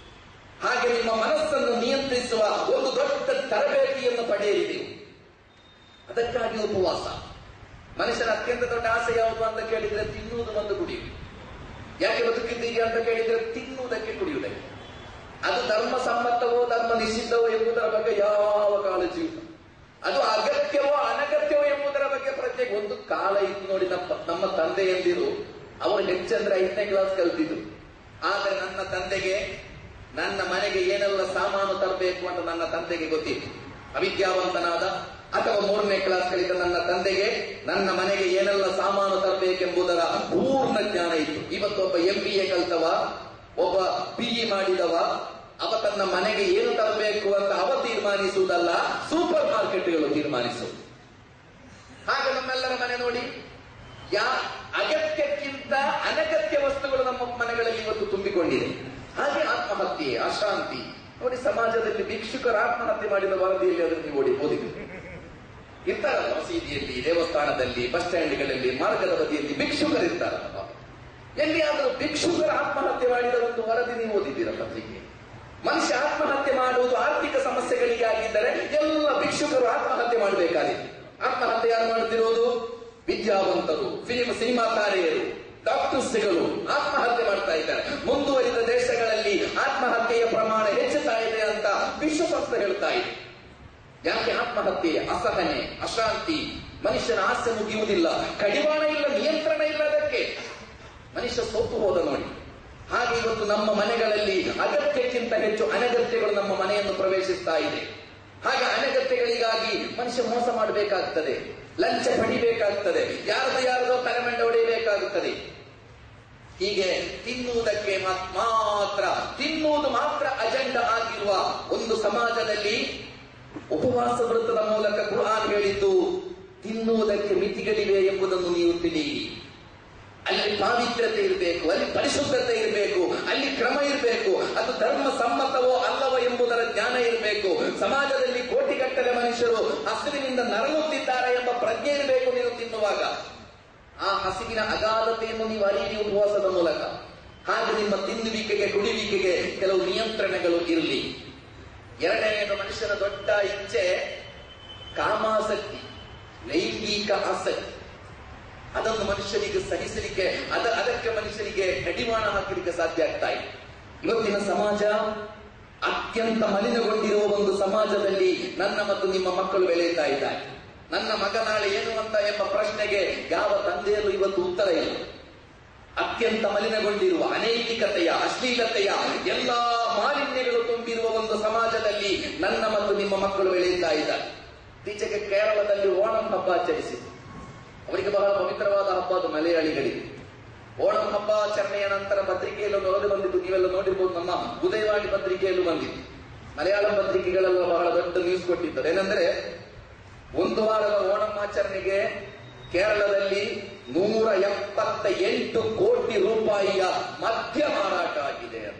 ಹಾಗೆ ನಿಮ್ಮ ಮನಸ್ಸನ್ನು ನಿಯಂತ್ರಿಸುವ ಒಂದು ದೊಡ್ಡ ತರಬೇತಿಯನ್ನು ಪಡೆಯಲಿ ನೀವು ಅದಕ್ಕಾಗಿ ಉಪವಾಸ ಮನುಷ್ಯನ ಅತ್ಯಂತ ದೊಡ್ಡ ಆಸೆ ಯಾವುದು ಅಂತ ಕೇಳಿದ್ರೆ ತಿನ್ನುವುದು ಒಂದು ಕುಡಿಯುವುದು ಯಾಕೆ ಬದುಕಿದ್ದೀರಿ ಅಂತ ಕೇಳಿದ್ರೆ ತಿನ್ನುವುದಕ್ಕೆ ಕುಡಿಯುವುದಕ್ಕೆ ಅದು ಧರ್ಮ ಸಮ್ಮತವೋ ಧರ್ಮ ನಿಷಿದ್ಧವೋ ಎಂಬುದರ ಬಗ್ಗೆ ಯಾವ ಕಾಳಜಿ ಇಲ್ಲ ಅದು ಅಗತ್ಯವೋ ಅನಗತ್ಯವೋ ಎಂಬುದರ ಬಗ್ಗೆ ಪ್ರತ್ಯೇಕ ಒಂದು ಕಾಲ ಇತ್ತು ನೋಡಿ ನಮ್ಮ ನಮ್ಮ ತಂದೆಯಂದಿರು ಅವರು ಹೆಚ್ಚಂದ್ರೆ ಐದನೇ ಕ್ಲಾಸ್ ಕಲ್ತಿದ್ರು ಆದ್ರೆ ನನ್ನ ತಂದೆಗೆ ನನ್ನ ಮನೆಗೆ ಏನೆಲ್ಲ ಸಾಮಾನು ತರಬೇಕು ಅಂತ ನನ್ನ ತಂದೆಗೆ ಗೊತ್ತಿತ್ತು ಅವಿದ್ಯಾವಂತನಾದ ಅಥವಾ ಮೂರನೇ ಕ್ಲಾಸ್ ಕಲಿತ ನನ್ನ ತಂದೆಗೆ ನನ್ನ ಮನೆಗೆ ಏನೆಲ್ಲ ಸಾಮಾನು ತರಬೇಕೆಂಬುದರ ಪೂರ್ಣ ಜ್ಞಾನ ಇತ್ತು ಇವತ್ತು ಒಬ್ಬ ಎಂ ಬಿ ಎ ಕಲ್ತವ ಒಬ್ಬ ಬಿಇ ಮಾಡಿದವ ಅವ ತನ್ನ ಮನೆಗೆ ಏನು ತರಬೇಕು ಅಂತ ಅವ ತೀರ್ಮಾನಿಸುವುದಲ್ಲ ಸೂಪರ್ ಮಾರ್ಕೆಟ್ಗಳು ತೀರ್ಮಾನಿಸುವುದು ಹಾಗೆ ನಮ್ಮೆಲ್ಲರ ಮನೆ ನೋಡಿ ಯಾ ಅಗತ್ಯಕ್ಕಿಂತ ಅನಗತ್ಯ ವಸ್ತುಗಳು ನಮ್ಮ ಮನೆಗಳಲ್ಲಿ ಇವತ್ತು ತುಂಬಿಕೊಂಡಿದೆ ಹಾಗೆ ಆತ್ಮಹತ್ಯೆ ಅಶಾಂತಿ ನೋಡಿ ಸಮಾಜದಲ್ಲಿ ಭಿಕ್ಷುಕರ ಆತ್ಮಹತ್ಯೆ ಮಾಡಿದ ವರದಿಯಲ್ಲಿ ಅದನ್ನು ನೀವು ಓಡಿ ಓದಿದ್ರು ಇರ್ತಾರಲ್ಲ ಮಸೀದಿಯಲ್ಲಿ ದೇವಸ್ಥಾನದಲ್ಲಿ ಬಸ್ ಸ್ಟ್ಯಾಂಡ್ಗಳಲ್ಲಿ ಮಾರ್ಗದ ಬದಿಯಲ್ಲಿ ಭಿಕ್ಷುಕರು ಇರ್ತಾರಲ್ಲ ಎಲ್ಲಿಯಾದರೂ ಭಿಕ್ಷುಕರ ಆತ್ಮಹತ್ಯೆ ಮಾಡಿದ ಒಂದು ವರದಿ ನೀವು ಓದಿದ್ದೀರ ಪತ್ರಿಕೆ ಮನುಷ್ಯ ಆತ್ಮಹತ್ಯೆ ಮಾಡುವುದು ಆರ್ಥಿಕ ಸಮಸ್ಯೆಗಳಿಗೆ ಆಗಿದ್ದರೆ ಎಲ್ಲ ಭಿಕ್ಷುಕರು ಆತ್ಮಹತ್ಯೆ ಮಾಡಬೇಕಾಗಿದೆ ಆತ್ಮಹತ್ಯೆ ಯಾರು ಮಾಡುತ್ತಿರುವುದು ವಿದ್ಯಾವಂತರು ಫಿಲಿಂ ಸಿನಿಮಾ ತಾರೆಯರು ಡಾಕ್ಟರ್ಸ್ಗಳು ಆತ್ಮಹತ್ಯೆ ಮಾಡ್ತಾ ಇದ್ದಾರೆ ಮುಂದುವರಿದ ದೇಶಗಳಲ್ಲಿ ಆತ್ಮಹತ್ಯೆಯ ಪ್ರಮಾಣ ಹೆಚ್ಚುತ್ತಾ ಇದೆ ಅಂತ ವಿಶ್ವಸಂಸ್ಥೆ ಹೇಳ್ತಾ ಇದೆ ಯಾಕೆ ಆತ್ಮಹತ್ಯೆ ಅಸಹನೆ ಅಶಾಂತಿ ಮನುಷ್ಯನ ಆಸೆ ಮುಗಿಯುವುದಿಲ್ಲ ಕಡಿವಾಣ ಇಲ್ಲ ನಿಯಂತ್ರಣ ಇಲ್ಲ ಅದಕ್ಕೆ ಮನುಷ್ಯ ಸೋತು ಹೋದ ನೋಡಿ ಹಾಗೆ ಇವತ್ತು ನಮ್ಮ ಮನೆಗಳಲ್ಲಿ ಅಗತ್ಯಕ್ಕಿಂತ ಹೆಚ್ಚು ಅನಗತ್ಯಗಳು ನಮ್ಮ ಮನೆಯನ್ನು ಪ್ರವೇಶಿಸ್ತಾ ಇದೆ ಹಾಗೆ ಅನಗತ್ಯಗಳಿಗಾಗಿ ಮನುಷ್ಯ ಮೋಸ ಮಾಡಬೇಕಾಗ್ತದೆ ಲಂಚ ಪಡಿಬೇಕಾಗ್ತದೆ ಯಾರದು ಯಾರದೋ ತಲೆಮಂಡ ಹೊಡೆಯಬೇಕಾಗುತ್ತದೆ ಹೀಗೆ ತಿನ್ನುವುದಕ್ಕೆ ಮಾ- ಮಾತ್ರ ತಿನ್ನುವುದು ಮಾತ್ರ ಅಜೆಂಡಾ ಆಗಿರುವ ಒಂದು ಸಮಾಜದಲ್ಲಿ ಉಪವಾಸ ವೃತ್ತದ ಮೂಲಕ ಕುರ್ಆನ್ ಹೇಳಿದ್ದು ತಿನ್ನುವುದಕ್ಕೆ ಮಿತಿಗಳಿವೆ ಎಂಬುದನ್ನು ನೀವು ತಿಳಿಯಿರಿ ಅಲ್ಲಿ ಪಾವಿತ್ರ್ಯತೆ ಇರಬೇಕು ಅಲ್ಲಿ ಪರಿಶುದ್ಧತೆ ಇರಬೇಕು ಅಲ್ಲಿ ಕ್ರಮ ಇರಬೇಕು ಅದು ಧರ್ಮ ಸಮ್ಮತವೋ ಅಲ್ಲವೋ ಎಂಬುದರ ಜ್ಞಾನ ಇರಬೇಕು ಸಮಾಜದಲ್ಲಿ ಕೋಟಿಗಟ್ಟಲೆ ಮನುಷ್ಯರು ಹಸಿವಿನಿಂದ ನರಳುತ್ತಿದ್ದಾರೆ ಎಂಬ ಪ್ರಜ್ಞೆ ಇರಬೇಕು ನೀವು ತಿನ್ನುವಾಗ ಆ ಹಸಿವಿನ ಅಗಾಧತೆಯನ್ನು ನೀವು ಅರಿಯಿರಿ ಉಪವಾಸದ ಮೂಲಕ ಹಾಗೆ ನಿಮ್ಮ ತಿನ್ನುವಿಕೆಗೆ ಕುಡಿಯುವಿಕೆಗೆ ಕೆಲವು ನಿಯಂತ್ರಣಗಳು ಇರಲಿ ಎರಡನೆಯದು ಮನುಷ್ಯನ ದೊಡ್ಡ ಇಚ್ಛೆ ಕಾಮಾಸಕ್ತಿ ಲೈಂಗಿಕ ಆಸಕ್ತಿ ಅದನ್ನು ಮನುಷ್ಯನಿಗೆ ಸಹಿಸಲಿಕ್ಕೆ ಅದ ಅದಕ್ಕೆ ಮನುಷ್ಯನಿಗೆ ಕಡಿವಾಣ ಹಾಕಲಿಕ್ಕೆ ಸಾಧ್ಯ ಆಗ್ತಾ ಇದೆ ಇವತ್ತಿನ ಸಮಾಜ ಅತ್ಯಂತ ಮಲಿನಗೊಂಡಿರುವ ಒಂದು ಸಮಾಜದಲ್ಲಿ ನನ್ನ ಮತ್ತು ನಿಮ್ಮ ಮಕ್ಕಳು ಬೆಳೆಯುತ್ತಾ ಇದ್ದಾರೆ ನನ್ನ ಮಗ ನಾಳೆ ಏನು ಅಂತ ಎಂಬ ಪ್ರಶ್ನೆಗೆ ಯಾವ ತಂದೆಯಲ್ಲೂ ಇವತ್ತು ಉತ್ತರ ಇಲ್ಲ ಅತ್ಯಂತ ಮಲಿನಗೊಂಡಿರುವ ಅನೈತಿಕತೆಯ ಅಶ್ಲೀಲತೆಯ ಎಲ್ಲಾ ಮಾಲಿನ್ಯಗಳು ತುಂಬಿರುವ ಒಂದು ಸಮಾಜದಲ್ಲಿ ನನ್ನ ಮತ್ತು ನಿಮ್ಮ ಮಕ್ಕಳು ಬೆಳೆಯುತ್ತಾ ಇದ್ದಾರೆ ಇತ್ತೀಚೆಗೆ ಕೇರಳದಲ್ಲಿ ಓಣಂ ಹಬ್ಬ ಆಚರಿಸಿತು ಅವರಿಗೆ ಬಹಳ ಪವಿತ್ರವಾದ ಹಬ್ಬ ಅದು ಮಲಯಾಳಿಗಳಿಗೆ ಓಣಂ ಹಬ್ಬ ಆಚರಣೆಯ ನಂತರ ಪತ್ರಿಕೆಯಲ್ಲಿ ಒಂದು ವರದಿ ಬಂದಿತ್ತು ನೀವೆಲ್ಲ ನೋಡಿರ್ಬೋದು ನಮ್ಮ ಉದಯವಾಣಿ ಪತ್ರಿಕೆಯಲ್ಲೂ ಬಂದಿತ್ತು ಮಲಯಾಳಂ ಪತ್ರಿಕೆಗಳೆಲ್ಲ ಬಹಳ ದೊಡ್ಡ ನ್ಯೂಸ್ ಕೊಟ್ಟಿದ್ದಾರೆ ಏನಂದ್ರೆ ಒಂದು ವಾರದ ಓಣಂ ಆಚರಣೆಗೆ ಕೇರಳದಲ್ಲಿ ನೂರ ಎಪ್ಪತ್ತ ಎಂಟು ಕೋಟಿ ರೂಪಾಯಿಯ ಮದ್ಯ ಮಾರಾಟ ಆಗಿದೆ ಅಂತ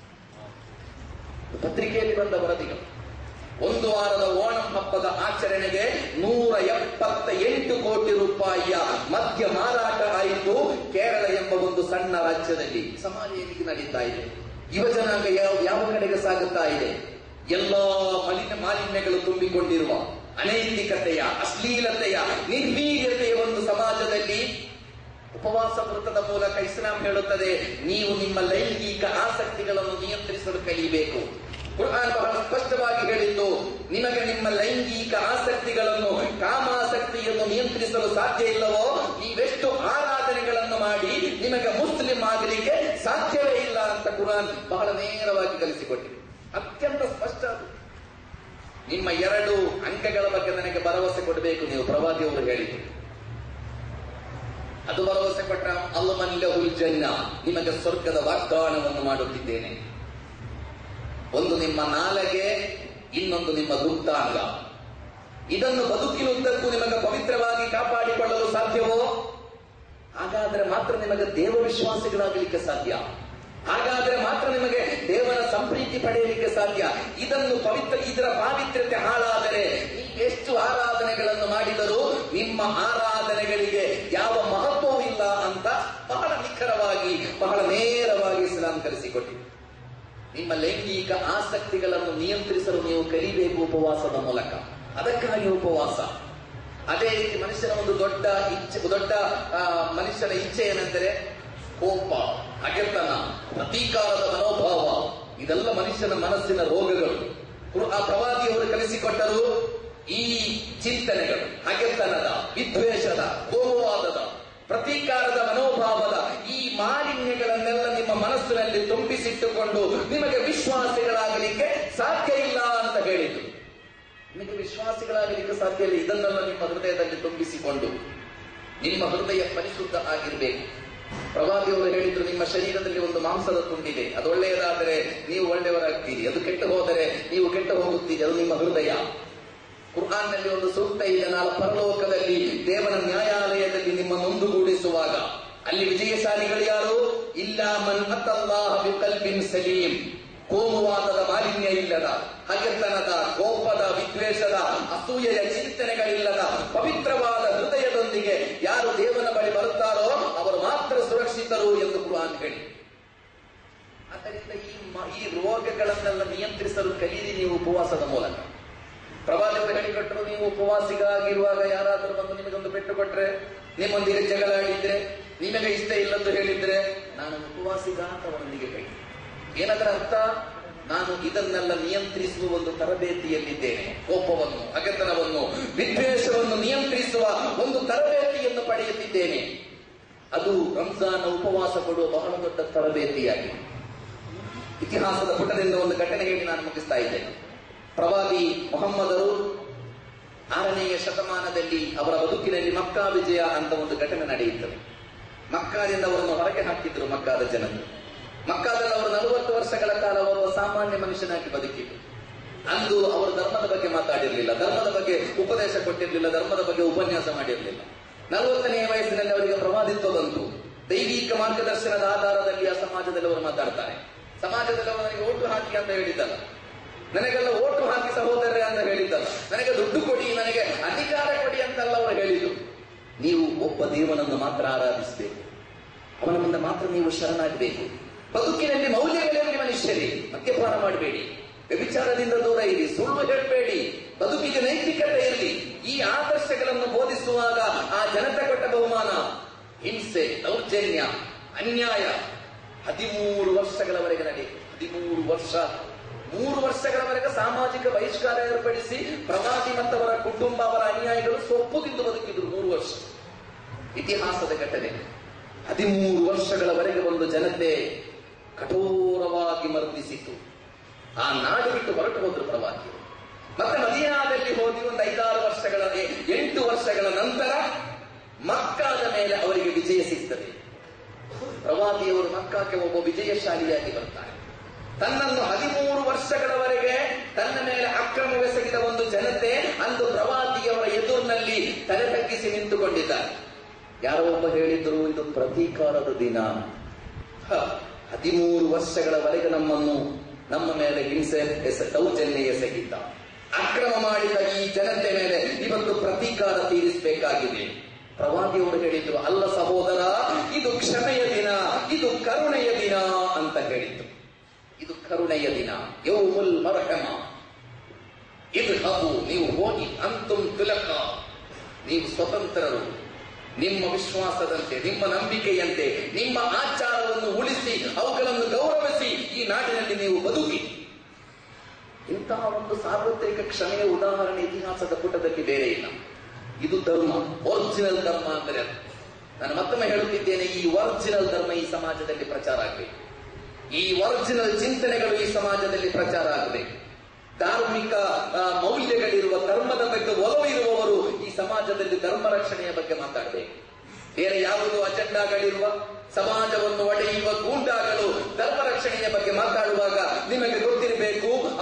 ಪತ್ರಿಕೆಯಲ್ಲಿ ಬಂದ ವರದಿಗಳು ಒಂದು ವಾರದ ಓಣಂ ಹಬ್ಬದ ಆಚರಣೆಗೆ ನೂರ ಎಪ್ಪತ್ತ ಎಂಟು ಕೋಟಿ ರೂಪಾಯಿಯ ಮದ್ಯ ಮಾರಾಟ ಆಯಿತು ಕೇರಳ ಎಂಬ ಒಂದು ಸಣ್ಣ ರಾಜ್ಯದಲ್ಲಿ ಸಮಾಜ ಹೇಗೆ ನಡೀತಾ ಇದೆ ಯುವ ಜನಾಂಗ ಯಾವ ಯಾವ ಕಡೆಗೆ ಸಾಗುತ್ತಾ ಇದೆ ಎಲ್ಲಾ ಮಲಿನ ಮಾಲಿನ್ಯಗಳು ತುಂಬಿಕೊಂಡಿರುವ ಅನೈತಿಕತೆಯ ಅಶ್ಲೀಲತೆಯ ನಿರ್ವೀರ್ಯತೆಯ ಒಂದು ಸಮಾಜದಲ್ಲಿ ಉಪವಾಸ ವೃತ್ತದ ಮೂಲಕ ಇಸ್ಲಾಂ ಹೇಳುತ್ತದೆ ನೀವು ನಿಮ್ಮ ಲೈಂಗಿಕ ಆಸಕ್ತಿಗಳನ್ನು ನಿಯಂತ್ರಿಸಲು ಕಲಿಯಬೇಕು ಕುರ್ಆನ್ ಬಹಳ ಸ್ಪಷ್ಟವಾಗಿ ಹೇಳಿದ್ದು ನಿಮಗೆ ನಿಮ್ಮ ಲೈಂಗಿಕ ಆಸಕ್ತಿಗಳನ್ನು ಕಾಮಾಸಕ್ತಿಯನ್ನು ನಿಯಂತ್ರಿಸಲು ಸಾಧ್ಯ ಇಲ್ಲವೋ ನೀವೆಷ್ಟು ಆರಾಧನೆಗಳನ್ನು ಮಾಡಿ ನಿಮಗೆ ಮುಸ್ಲಿಂ ಆಗಲಿಕ್ಕೆ ಸಾಧ್ಯವೇ ಇಲ್ಲ ಅಂತ ಕುರಾನ್ ಬಹಳ ನೇರವಾಗಿ ಕಲಿಸಿಕೊಟ್ಟಿದೆ ಅತ್ಯಂತ ಸ್ಪಷ್ಟ ಅದು ನಿಮ್ಮ ಎರಡು ಅಂಕಗಳ ಬಗ್ಗೆ ನನಗೆ ಭರವಸೆ ಕೊಡಬೇಕು ನೀವು ಪ್ರವಾದಿಯವರು ಹೇಳಿದ್ರು ಅದು ಭರವಸೆ ಕೊಟ್ಟ ಅಲ್ಲಮಲ್ಲಹುಲ್ ಜನ್ನ ನಿಮಗೆ ಸ್ವರ್ಗದ ವಾಗ್ದಾನವನ್ನು ಮಾಡುತ್ತಿದ್ದೇನೆ ಒಂದು ನಿಮ್ಮ ನಾಲಗೆ ಇನ್ನೊಂದು ನಿಮ್ಮ ಗುಪ್ತಾಂಗ ಇದನ್ನು ಬದುಕಿನುದ್ದಕ್ಕೂ ನಿಮಗೆ ಪವಿತ್ರವಾಗಿ ಕಾಪಾಡಿಕೊಳ್ಳಲು ಸಾಧ್ಯವೋ ಹಾಗಾದ್ರೆ ಮಾತ್ರ ನಿಮಗೆ ದೇವ ವಿಶ್ವಾಸಿಗಳಾಗಲಿಕ್ಕೆ ಸಾಧ್ಯ ಹಾಗಾದ್ರೆ ಮಾತ್ರ ನಿಮಗೆ ದೇವರ ಸಂಪ್ರೀತಿ ಪಡೆಯಲಿಕ್ಕೆ ಸಾಧ್ಯ ಇದನ್ನು ಪವಿತ್ರ ಇದರ ಪಾವಿತ್ರ್ಯತೆ ಹಾಳಾದರೆ ಎಷ್ಟು ಆರಾಧನೆಗಳನ್ನು ಮಾಡಿದರೂ ನಿಮ್ಮ ಆರಾಧನೆಗಳಿಗೆ ಯಾವ ಮಹತ್ವವೂ ಇಲ್ಲ ಅಂತ ಬಹಳ ನಿಖರವಾಗಿ ಬಹಳ ನೇರವಾಗಿ ಇಸ್ಲಾಂ ಕಲಿಸಿಕೊಟ್ಟಿದೆ ನಿಮ್ಮ ಲೈಂಗಿಕ ಆಸಕ್ತಿಗಳನ್ನು ನಿಯಂತ್ರಿಸಲು ನೀವು ಕಲಿಬೇಕು ಉಪವಾಸದ ಮೂಲಕ ಅದಕ್ಕಾಗಿ ಉಪವಾಸ ಅದೇ ರೀತಿ ಮನುಷ್ಯನ ಒಂದು ದೊಡ್ಡ ಇಚ್ಛೆ ದೊಡ್ಡ ಆ, ಮನುಷ್ಯನ ಇಚ್ಛೆ ಏನೆಂದರೆ ಕೋಪ ಹಗೆತನ ಪ್ರತೀಕಾರದ ಮನೋಭಾವ ಇದೆಲ್ಲ ಮನುಷ್ಯನ ಮನಸ್ಸಿನ ರೋಗಗಳು ಕುರ್- ಆ ಪ್ರವಾದಿಯವರು ಕಲಿಸಿಕೊಟ್ಟರು ಈ ಚಿಂತನೆಗಳು ಹಗೆತನದ ವಿದ್ವೇಷದ ಕೋಮವಾದದ ಪ್ರತೀಕಾರದ ಮನೋಭಾವದ ಈ ಮಾಲಿನ್ಯಗಳನ್ನೆಲ್ಲ ನಿಮ್ಮ ಮನಸ್ಸಿನಲ್ಲಿ ತುಂಬಿಸಿಟ್ಟುಕೊಂಡು ನಿಮಗೆ ವಿಶ್ವಾಸಿಗಳಾಗಲಿಕ್ಕೆ ಸಾಧ್ಯ ಇಲ್ಲ ಅಂತ ಹೇಳಿದ್ರು ನಿಮಗೆ ವಿಶ್ವಾಸಿಗಳಾಗಲಿಕ್ಕೆ ಸಾಧ್ಯ ಇಲ್ಲ ಇದನ್ನೆಲ್ಲ ನಿಮ್ಮ ಹೃದಯದಲ್ಲಿ ತುಂಬಿಸಿಕೊಂಡು ನಿಮ್ಮ ಹೃದಯ ಪರಿಶುದ್ಧ ಆಗಿರಬೇಕು ಪ್ರವಾದಿಯವರು ಹೇಳಿದ್ರು ನಿಮ್ಮ ಶರೀರದಲ್ಲಿ ಒಂದು ಮಾಂಸದ ತುಂಡಿದೆ ಅದು ಒಳ್ಳೆಯದಾದರೆ ನೀವು ಒಳ್ಳೆಯವರಾಗ್ತೀರಿ ಅದು ಕೆಟ್ಟು ಹೋದರೆ ನೀವು ಕೆಟ್ಟು ಹೋಗುತ್ತೀರಿ ಅದು ನಿಮ್ಮ ಹೃದಯ ಕುರ್ಆನ್ನಲ್ಲಿ ಒಂದು ಸೂಕ್ತ ಇದೆ ನಾಳೆ ಪರಲೋಕದಲ್ಲಿ ದೇವರ ನ್ಯಾಯಾಲಯದಲ್ಲಿ ನಿಮ್ಮನ್ನು ಒಂದುಗೂಡಿಸುವಾಗ ಅಲ್ಲಿ ವಿಜಯಶಾಲಿಗಳು ಯಾರು ಇಲ್ಲ ಮನ್ ಅತಲ್ಲಾಹ ಬಿಕಲ್ಬಿನ್ ಸಲೀಂ ಕೋಮುವಾದದ ಮಾಲಿನ್ಯ ಇಲ್ಲದ ಹಗೆತನದ ಕೋಪದ ವಿದ್ವೇಷದ ಅಸೂಯೆಯ ಚಿಂತನೆಗಳಿಲ್ಲದ ಪವಿತ್ರವಾದ ಹೃದಯದೊಂದಿಗೆ ಯಾರು ದೇವನ ಬಳಿ ಬರುತ್ತಾರೋ ಅವರು ಮಾತ್ರ ಸುರಕ್ಷಿತರು ಎಂದು ಕುರಾನ್ ಹೇಳಿ ಆದ್ದರಿಂದ ಈ ಮ- ಈ ರೋಗಗಳನ್ನೆಲ್ಲ ನಿಯಂತ್ರಿಸಲು ಕಲೀರಿ ನೀವು ಉಪವಾಸದ ಮೂಲಕ ಪ್ರವಾದಿಯವರು ಹೇಳಿಕೊಟ್ರು ನೀವು ಉಪವಾಸಿಗಾಗಿರುವಾಗ ಯಾರಾದರೂ ಬಂದು ನಿಮಗೊಂದು ಪೆಟ್ಟು ಕೊಟ್ರೆ ನಿಮ್ಮೊಂದಿಗೆ ಜಗಳ ಆಡಿದ್ರೆ ನಿಮಗೆ ಇಷ್ಟ ಇಲ್ಲಂದು ಹೇಳಿದ್ರೆ ನಾನು ಉಪವಾಸಿಗ ಅಂತ ಅವರೊಂದಿಗೆ ಹೇಳಿ ಏನದರ ಅರ್ಥ ನಾನು ಇದನ್ನೆಲ್ಲ ನಿಯಂತ್ರಿಸುವ ಒಂದು ತರಬೇತಿಯಲ್ಲಿದ್ದೇನೆ ಕೋಪವನ್ನು ಹಗೆತನವನ್ನು ವಿದ್ವೇಷವನ್ನು ನಿಯಂತ್ರಿಸುವ ಒಂದು ತರಬೇತಿಯನ್ನು ಪಡೆಯುತ್ತಿದ್ದೇನೆ ಅದು ರಂಜಾನ್ ಉಪವಾಸ ಕೊಡುವ ಬಹಳ ದೊಡ್ಡ ತರಬೇತಿಯಾಗಿದೆ ಇತಿಹಾಸದ ಪುಟದಿಂದ ಒಂದು ಘಟನೆ ಹೇಳಿ ನಾನು ಮುಗಿಸ್ತಾ ಇದ್ದೇನೆ ಪ್ರವಾದಿ ಮೊಹಮ್ಮದರು ಆರನೆಯ ಶತಮಾನದಲ್ಲಿ ಅವರ ಬದುಕಿನಲ್ಲಿ ಮಕ್ಕಾ ವಿಜಯ ಅಂತ ಒಂದು ಘಟನೆ ನಡೆಯುತ್ತದೆ ಮಕ್ಕಾದಿಂದ ಅವರನ್ನು ಹೊರಗೆ ಹಾಕಿದ್ರು ಮಕ್ಕಾದ ಜನರು ಮಕ್ಕಾದಲ್ಲಿ ಅವರು ನಲವತ್ತು ವರ್ಷಗಳ ಕಾಲ ಅವರು ಸಾಮಾನ್ಯ ಮನುಷ್ಯನಾಗಿ ಬದುಕಿದ್ರು ಅಂದು ಅವರು ಧರ್ಮದ ಬಗ್ಗೆ ಮಾತಾಡಿರಲಿಲ್ಲ ಧರ್ಮದ ಬಗ್ಗೆ ಉಪದೇಶ ಕೊಟ್ಟಿರಲಿಲ್ಲ ಧರ್ಮದ ಬಗ್ಗೆ ಉಪನ್ಯಾಸ ಮಾಡಿರಲಿಲ್ಲ ನಲವತ್ತನೆಯ ವಯಸ್ಸಿನಲ್ಲಿ ಅವರಿಗೆ ಪ್ರವಾದಿತ್ವ ಬಂತು ದೈವಿಕ ಮಾರ್ಗದರ್ಶನದ ಆಧಾರದಲ್ಲಿ ಆ ಸಮಾಜದಲ್ಲಿ ಅವರು ಮಾತಾಡ್ತಾರೆ ಸಮಾಜದಲ್ಲಿ ಅವರು ನನಗೆ ಓಟು ಹಾಕಿ ಅಂತ ಹೇಳಿದ್ದಲ್ಲ ನನಗೆಲ್ಲ ಓಟು ಹಾಕಿ ಸಹೋದರರೇ ಅಂತ ಹೇಳಿದ್ದಲ್ಲ ನನಗೆ ದುಡ್ಡು ಕೊಡಿ ನನಗೆ ಅಧಿಕಾರ ಕೊಡಿ ಅಂತೆಲ್ಲ ಅವರು ಹೇಳಿದ್ರು ನೀವು ಒಬ್ಬ ದೇವನನ್ನು ಮಾತ್ರ ಆರಾಧಿಸಬೇಕು ಅವನ ಮುಂದೆ ಮಾತ್ರ ನೀವು ಶರಣಾಗಬೇಕು ಬದುಕಿನಲ್ಲಿ ಮೌಲ್ಯಗಳಿರಲಿ ಮನುಷ್ಯರೇ ಮದ್ಯಪಾನ ಮಾಡಬೇಡಿ ವ್ಯಭಿಚಾರದಿಂದ ದೂರ ಇರಿ ಸುಳ್ಳು ಹೇಳಬೇಡಿ ಬದುಕಿಗೆ ನೈತಿಕತೆ ಇರಲಿ ಈ ಆದರ್ಶಗಳನ್ನು ಬೋಧಿಸುವಾಗ ಆ ಜನತೆ ಕೊಟ್ಟ ಬಹುಮಾನ ಹಿಂಸೆ ದೌರ್ಜನ್ಯ ಅನ್ಯಾಯ ಹದಿಮೂರು ವರ್ಷಗಳವರೆಗೆ ನಡೆಯಿತು ಹದಿಮೂರು ವರ್ಷ ಮೂರು ವರ್ಷಗಳವರೆಗೆ ಸಾಮಾಜಿಕ ಬಹಿಷ್ಕಾರ ಏರ್ಪಡಿಸಿ ಪ್ರವಾದಿ ಮತ್ತವರ ಕುಟುಂಬ ಅವರ ಅನ್ಯಾಯಗಳು ಸೊಪ್ಪು ತಿಂದು ಬದುಕಿದ್ರು ಮೂರು ವರ್ಷ ಇತಿಹಾಸದ ಘಟನೆ ಹದಿಮೂರು ವರ್ಷಗಳವರೆಗೆ ಒಂದು ಜನತೆ ಕಠೋರವಾಗಿ ಮರ್ದಿಸಿತು ಆ ನಾಡು ಬಿಟ್ಟು ಹೊರಟು ಹೋದ್ರು ಪ್ರವಾದಿ ಮತ್ತೆ ಮದೀನಾದಲ್ಲಿ ಹೋಗಿ ಒಂದು ಐದಾರು ವರ್ಷಗಳ ಎಂಟು ವರ್ಷಗಳ ನಂತರ ಮಕ್ಕಾದ ಮೇಲೆ ಅವರಿಗೆ ವಿಜಯ ಸಿಗ್ತದೆ ಪ್ರವಾದಿಯವರು ಮಕ್ಕಾಕ್ಕೆ ಒಬ್ಬ ವಿಜಯಶಾಲಿಯಾಗಿ ಬರ್ತಾರೆ ತನ್ನನ್ನು ಹದಿಮೂರು ವರ್ಷಗಳವರೆಗೆ ತನ್ನ ಮೇಲೆ ಅಕ್ರಮವೆಸಗಿದ ಒಂದು ಜನತೆ ಅಂದು ಪ್ರವಾದಿಯವರ ಎದುರಿನಲ್ಲಿ ತಲೆ ತಗ್ಗಿಸಿ ನಿಂತುಕೊಂಡಿದ್ದಾರೆ ಯಾರೋ ಒಬ್ಬ ಹೇಳಿದ್ರು ಇದು ಪ್ರತೀಕಾರದ ದಿನ ಹ, ಹದಿಮೂರು ವರ್ಷಗಳವರೆಗೆ ನಮ್ಮನ್ನು ನಮ್ಮ ಮೇಲೆ ಹಿಂಸೆ ಎಸ ದೌರ್ಜನ್ಯ ಎಸಗಿದ್ದ ಅಕ್ರಮ ಮಾಡಿದ ಈ ಜನತೆ ಮೇಲೆ ಇವತ್ತು ಪ್ರತೀಕಾರ ತೀರಿಸಬೇಕಾಗಿದೆ ಪ್ರವಾದಿಯವರು ಹೇಳಿದ್ರು ಅಲ್ಲ ಸಹೋದರ ಇದು ಕ್ಷಮೆಯ ದಿನ ಇದು ಕರುಣೆಯ ದಿನ ಅಂತ ಹೇಳಿದ್ರು ಇದು ಕರುಣೆಯ ದಿನ ಯೌಮುಲ್ ಮರ್ಹಮ ಇದು ಹಬು ನೀವು ಹೋಗಿ ಅಂತುಂ ತುಲಕ ನೀವು ಸ್ವತಂತ್ರರು ನಿಮ್ಮ ವಿಶ್ವಾಸದಂತೆ ನಿಮ್ಮ ನಂಬಿಕೆಯಂತೆ ನಿಮ್ಮ ಆಚಾರವನ್ನು ಉಳಿಸಿ ಅವುಗಳನ್ನು ಗೌರವಿಸಿ ಈ ನಾಡಿನಲ್ಲಿ ನೀವು ಬದುಕಿ ಇಂತಹ ಒಂದು ಸಾರ್ವತ್ರಿಕ ಕ್ಷಮೆಯ ಉದಾಹರಣೆ ಇತಿಹಾಸದ ಪುಟದಲ್ಲಿ ಬೇರೆ ಇಲ್ಲ ಇದು ಧರ್ಮ ಒರಿಜಿನಲ್ ಧರ್ಮ ಅಂದರೆ ಅದು. ನಾನು ಮತ್ತೊಮ್ಮೆ ಹೇಳುತ್ತಿದ್ದೇನೆ ಈ ಒರಿಜಿನಲ್ ಧರ್ಮ ಈ ಸಮಾಜದಲ್ಲಿ ಪ್ರಚಾರ ಆಗಬೇಕು ಈ ಒರಿಜಿನಲ್ ಚಿಂತನೆಗಳು ಈ ಸಮಾಜದಲ್ಲಿ ಪ್ರಚಾರ ಆಗಬೇಕು ಧಾರ್ಮಿಕ ಆ, ಮೌಲ್ಯಗಳಿರುವ ಧರ್ಮದ ಬಗ್ಗೆ ಒಲವು ಇರುವವರು ಈ ಸಮಾಜದಲ್ಲಿ ಧರ್ಮ ರಕ್ಷಣೆಯ ಬಗ್ಗೆ ಮಾತಾಡಬೇಕು ಬೇರೆ ಯಾವುದೋ ಅಜೆಂಡಾಗಳಿರುವ ಸಮಾಜವನ್ನು ಒಡೆಯುವ ಗೂಂಡಾಗಳು ಧರ್ಮ ರಕ್ಷಣೆಯ ಬಗ್ಗೆ ಮಾತಾಡುವಾಗ ನಿಮಗೆ ಗೊತ್ತಿರಬೇಕು ಅವರು ಈ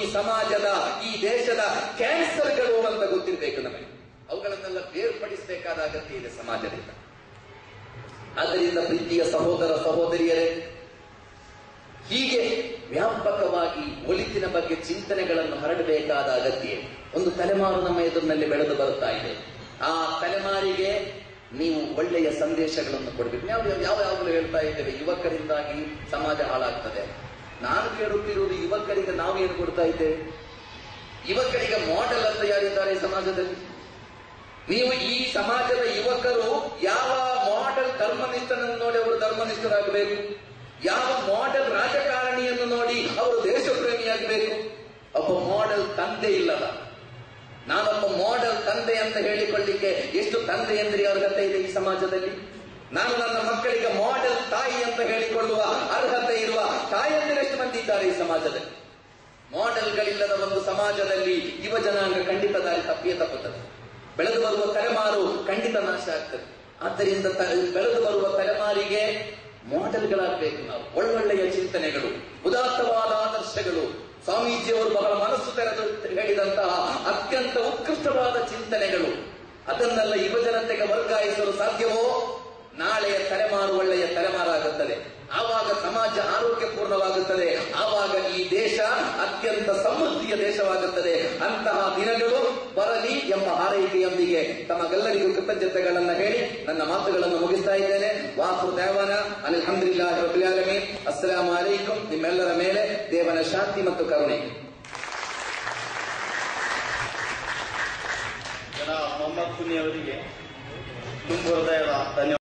ಸಮಾಜದ ಈ ದೇಶದ ಕ್ಯಾನ್ಸರ್ಗಳು ಅಂತ ಗೊತ್ತಿರಬೇಕು ನಮಗೆ ಅವುಗಳನ್ನೆಲ್ಲ ಬೇರ್ಪಡಿಸಬೇಕಾದ ಅಗತ್ಯ ಇದೆ ಸಮಾಜದಿಂದ ಆದ್ದರಿಂದ ಪ್ರೀತಿಯ ಸಹೋದರ ಸಹೋದರಿಯರೇ ಹೀಗೆ ವ್ಯಾಪಕವಾಗಿ ಒಳಿತಿನ ಬಗ್ಗೆ ಚಿಂತನೆಗಳನ್ನು ಹರಡಬೇಕಾದ ಅಗತ್ಯ ಇದೆ. ಒಂದು ತಲೆಮಾರು ನಮ್ಮ ಎದುರಿನಲ್ಲಿ ಬೆಳೆದು ಬರುತ್ತಾ ಇದೆ ಆ ತಲೆಮಾರಿಗೆ ನೀವು ಒಳ್ಳೆಯ ಸಂದೇಶಗಳನ್ನು ಕೊಡಬೇಕು ನಾವು ಯಾವ ಯಾವಾಗಲೂ ಹೇಳ್ತಾ ಇದ್ದೇವೆ ಯುವಕರಿಂದಾಗಿ ಸಮಾಜ ಹಾಳಾಗ್ತದೆ ನಾನು ಕೇಳುತ್ತಿರುವುದು ಯುವಕರಿಗೆ ನಾವು ಏನು ಕೊಡ್ತಾ ಇದ್ದೇವೆ ಯುವಕರಿಗೆ ಮಾಡೆಲ್ ಅಂತ ಯಾರಿದ್ದಾರೆ ಈ ಸಮಾಜದಲ್ಲಿ ನೀವು ಈ ಸಮಾಜದ ಯುವಕರು ಯಾವ ಮಾಡೆಲ್ ಧರ್ಮನಿಷ್ಠನನ್ನು ನೋಡಿ ಅವರು ಧರ್ಮನಿಷ್ಠರಾಗಬೇಕು ಯಾವ ಮಾಡೆಲ್ ರಾಜಕಾರಣಿಯನ್ನು ನೋಡಿ ಅವರು ದೇಶಪ್ರೇಮಿಯಾಗಬೇಕು ಒಬ್ಬ ಮಾಡೆಲ್ ತಂದೆ ಇಲ್ಲದ ನಾನೊಬ್ಬ ಮಾಡೆಲ್ ತಂದೆ ಅಂತ ಹೇಳಿಕೊಳ್ಳಿಕ್ಕೆ ಎಷ್ಟು ತಂದೆ ಎಂದ್ರೆ ಅರ್ಹತೆ ಇದೆ ಈ ಸಮಾಜದಲ್ಲಿ ನಾನು ನನ್ನ ಮಕ್ಕಳಿಗೆ ಮಾಡೆಲ್ ತಾಯಿ ಅಂತ ಹೇಳಿಕೊಳ್ಳುವ ಅರ್ಹತೆ ಇರುವ ತಾಯಂದಿರೆಷ್ಟು ಮಂದಿ ಇದ್ದಾರೆ ಈ ಸಮಾಜದಲ್ಲಿ ಮಾಡೆಲ್ಗಳಿಲ್ಲದ ಒಂದು ಸಮಾಜದಲ್ಲಿ ಯುವ ಜನಾಂಗ ಖಂಡಿತ ದಾರಿ ತಪ್ಪಿಯೇ ತಪ್ಪುತ್ತದೆ ಬೆಳೆದು ಬರುವ ತಲೆಮಾರು ಖಂಡಿತ ನಾಶ ಆಗ್ತದೆ ಆದ್ದರಿಂದ ತ- ಬೆಳೆದು ಬರುವ ತಲೆಮಾರಿಗೆ ಮಾಡೆಲ್ಗಳಾಗಬೇಕು ನಾವು ಒಳ್ಳೊಳ್ಳೆಯ ಚಿಂತನೆಗಳು ಉದಾತ್ತವಾದ ಆದರ್ಶಗಳು ಸ್ವಾಮೀಜಿಯವರು ಬಹಳ ಮನಸ್ಸು ತೆರೆದು ಹೇಳಿದಂತಹ ಅತ್ಯಂತ ಉತ್ಕೃಷ್ಟವಾದ ಚಿಂತನೆಗಳು ಅದನ್ನೆಲ್ಲ ಯುವ ಜನತೆಗೆ ವರ್ಗಾಯಿಸಲು ಸಾಧ್ಯವೋ ನಾಳೆಯ ತಲೆಮಾರು ಒಳ್ಳೆಯ ತಲೆಮಾರಾಗುತ್ತದೆ ಆವಾಗ ಸಮಾಜ ಆರೋಗ್ಯಪೂರ್ಣವಾಗುತ್ತದೆ ಆವಾಗ ಈ ದೇಶ ಅತ್ಯಂತ ಸಮೃದ್ಧಿಯ ದೇಶವಾಗುತ್ತದೆ ಅಂತಹ ದಿನಗಳು ಬರಲಿ ಎಂಬ ಹಾರೈಕೆಯೊಂದಿಗೆ ತಮಗೆಲ್ಲರಿಗೂ ಕೃತಜ್ಞತೆಗಳನ್ನ ಹೇಳಿ ನನ್ನ ಮಾತುಗಳನ್ನು ಮುಗಿಸ್ತಾ ಇದ್ದೇನೆ ವಾಸು ದೇವನ ಅಲ್ಹಮ್ದುಲಿಲ್ಲಾಹಿ ರಬ್ಬಿಲ್ ಆಲಮೀನ್ ಅಸ್ಸಲಾಮು ಅಲೈಕುಂ ನಿಮ್ಮೆಲ್ಲರ ಮೇಲೆ ದೇವನ ಶಾಂತಿ ಮತ್ತು ಕರುಣೆ ಜನ ಮೊಹಮ್ಮದ್ ಕುನಿ ಅವರಿಗೆ ತುಂಬ ಹೃದಯದ ಧನ್ಯವಾದ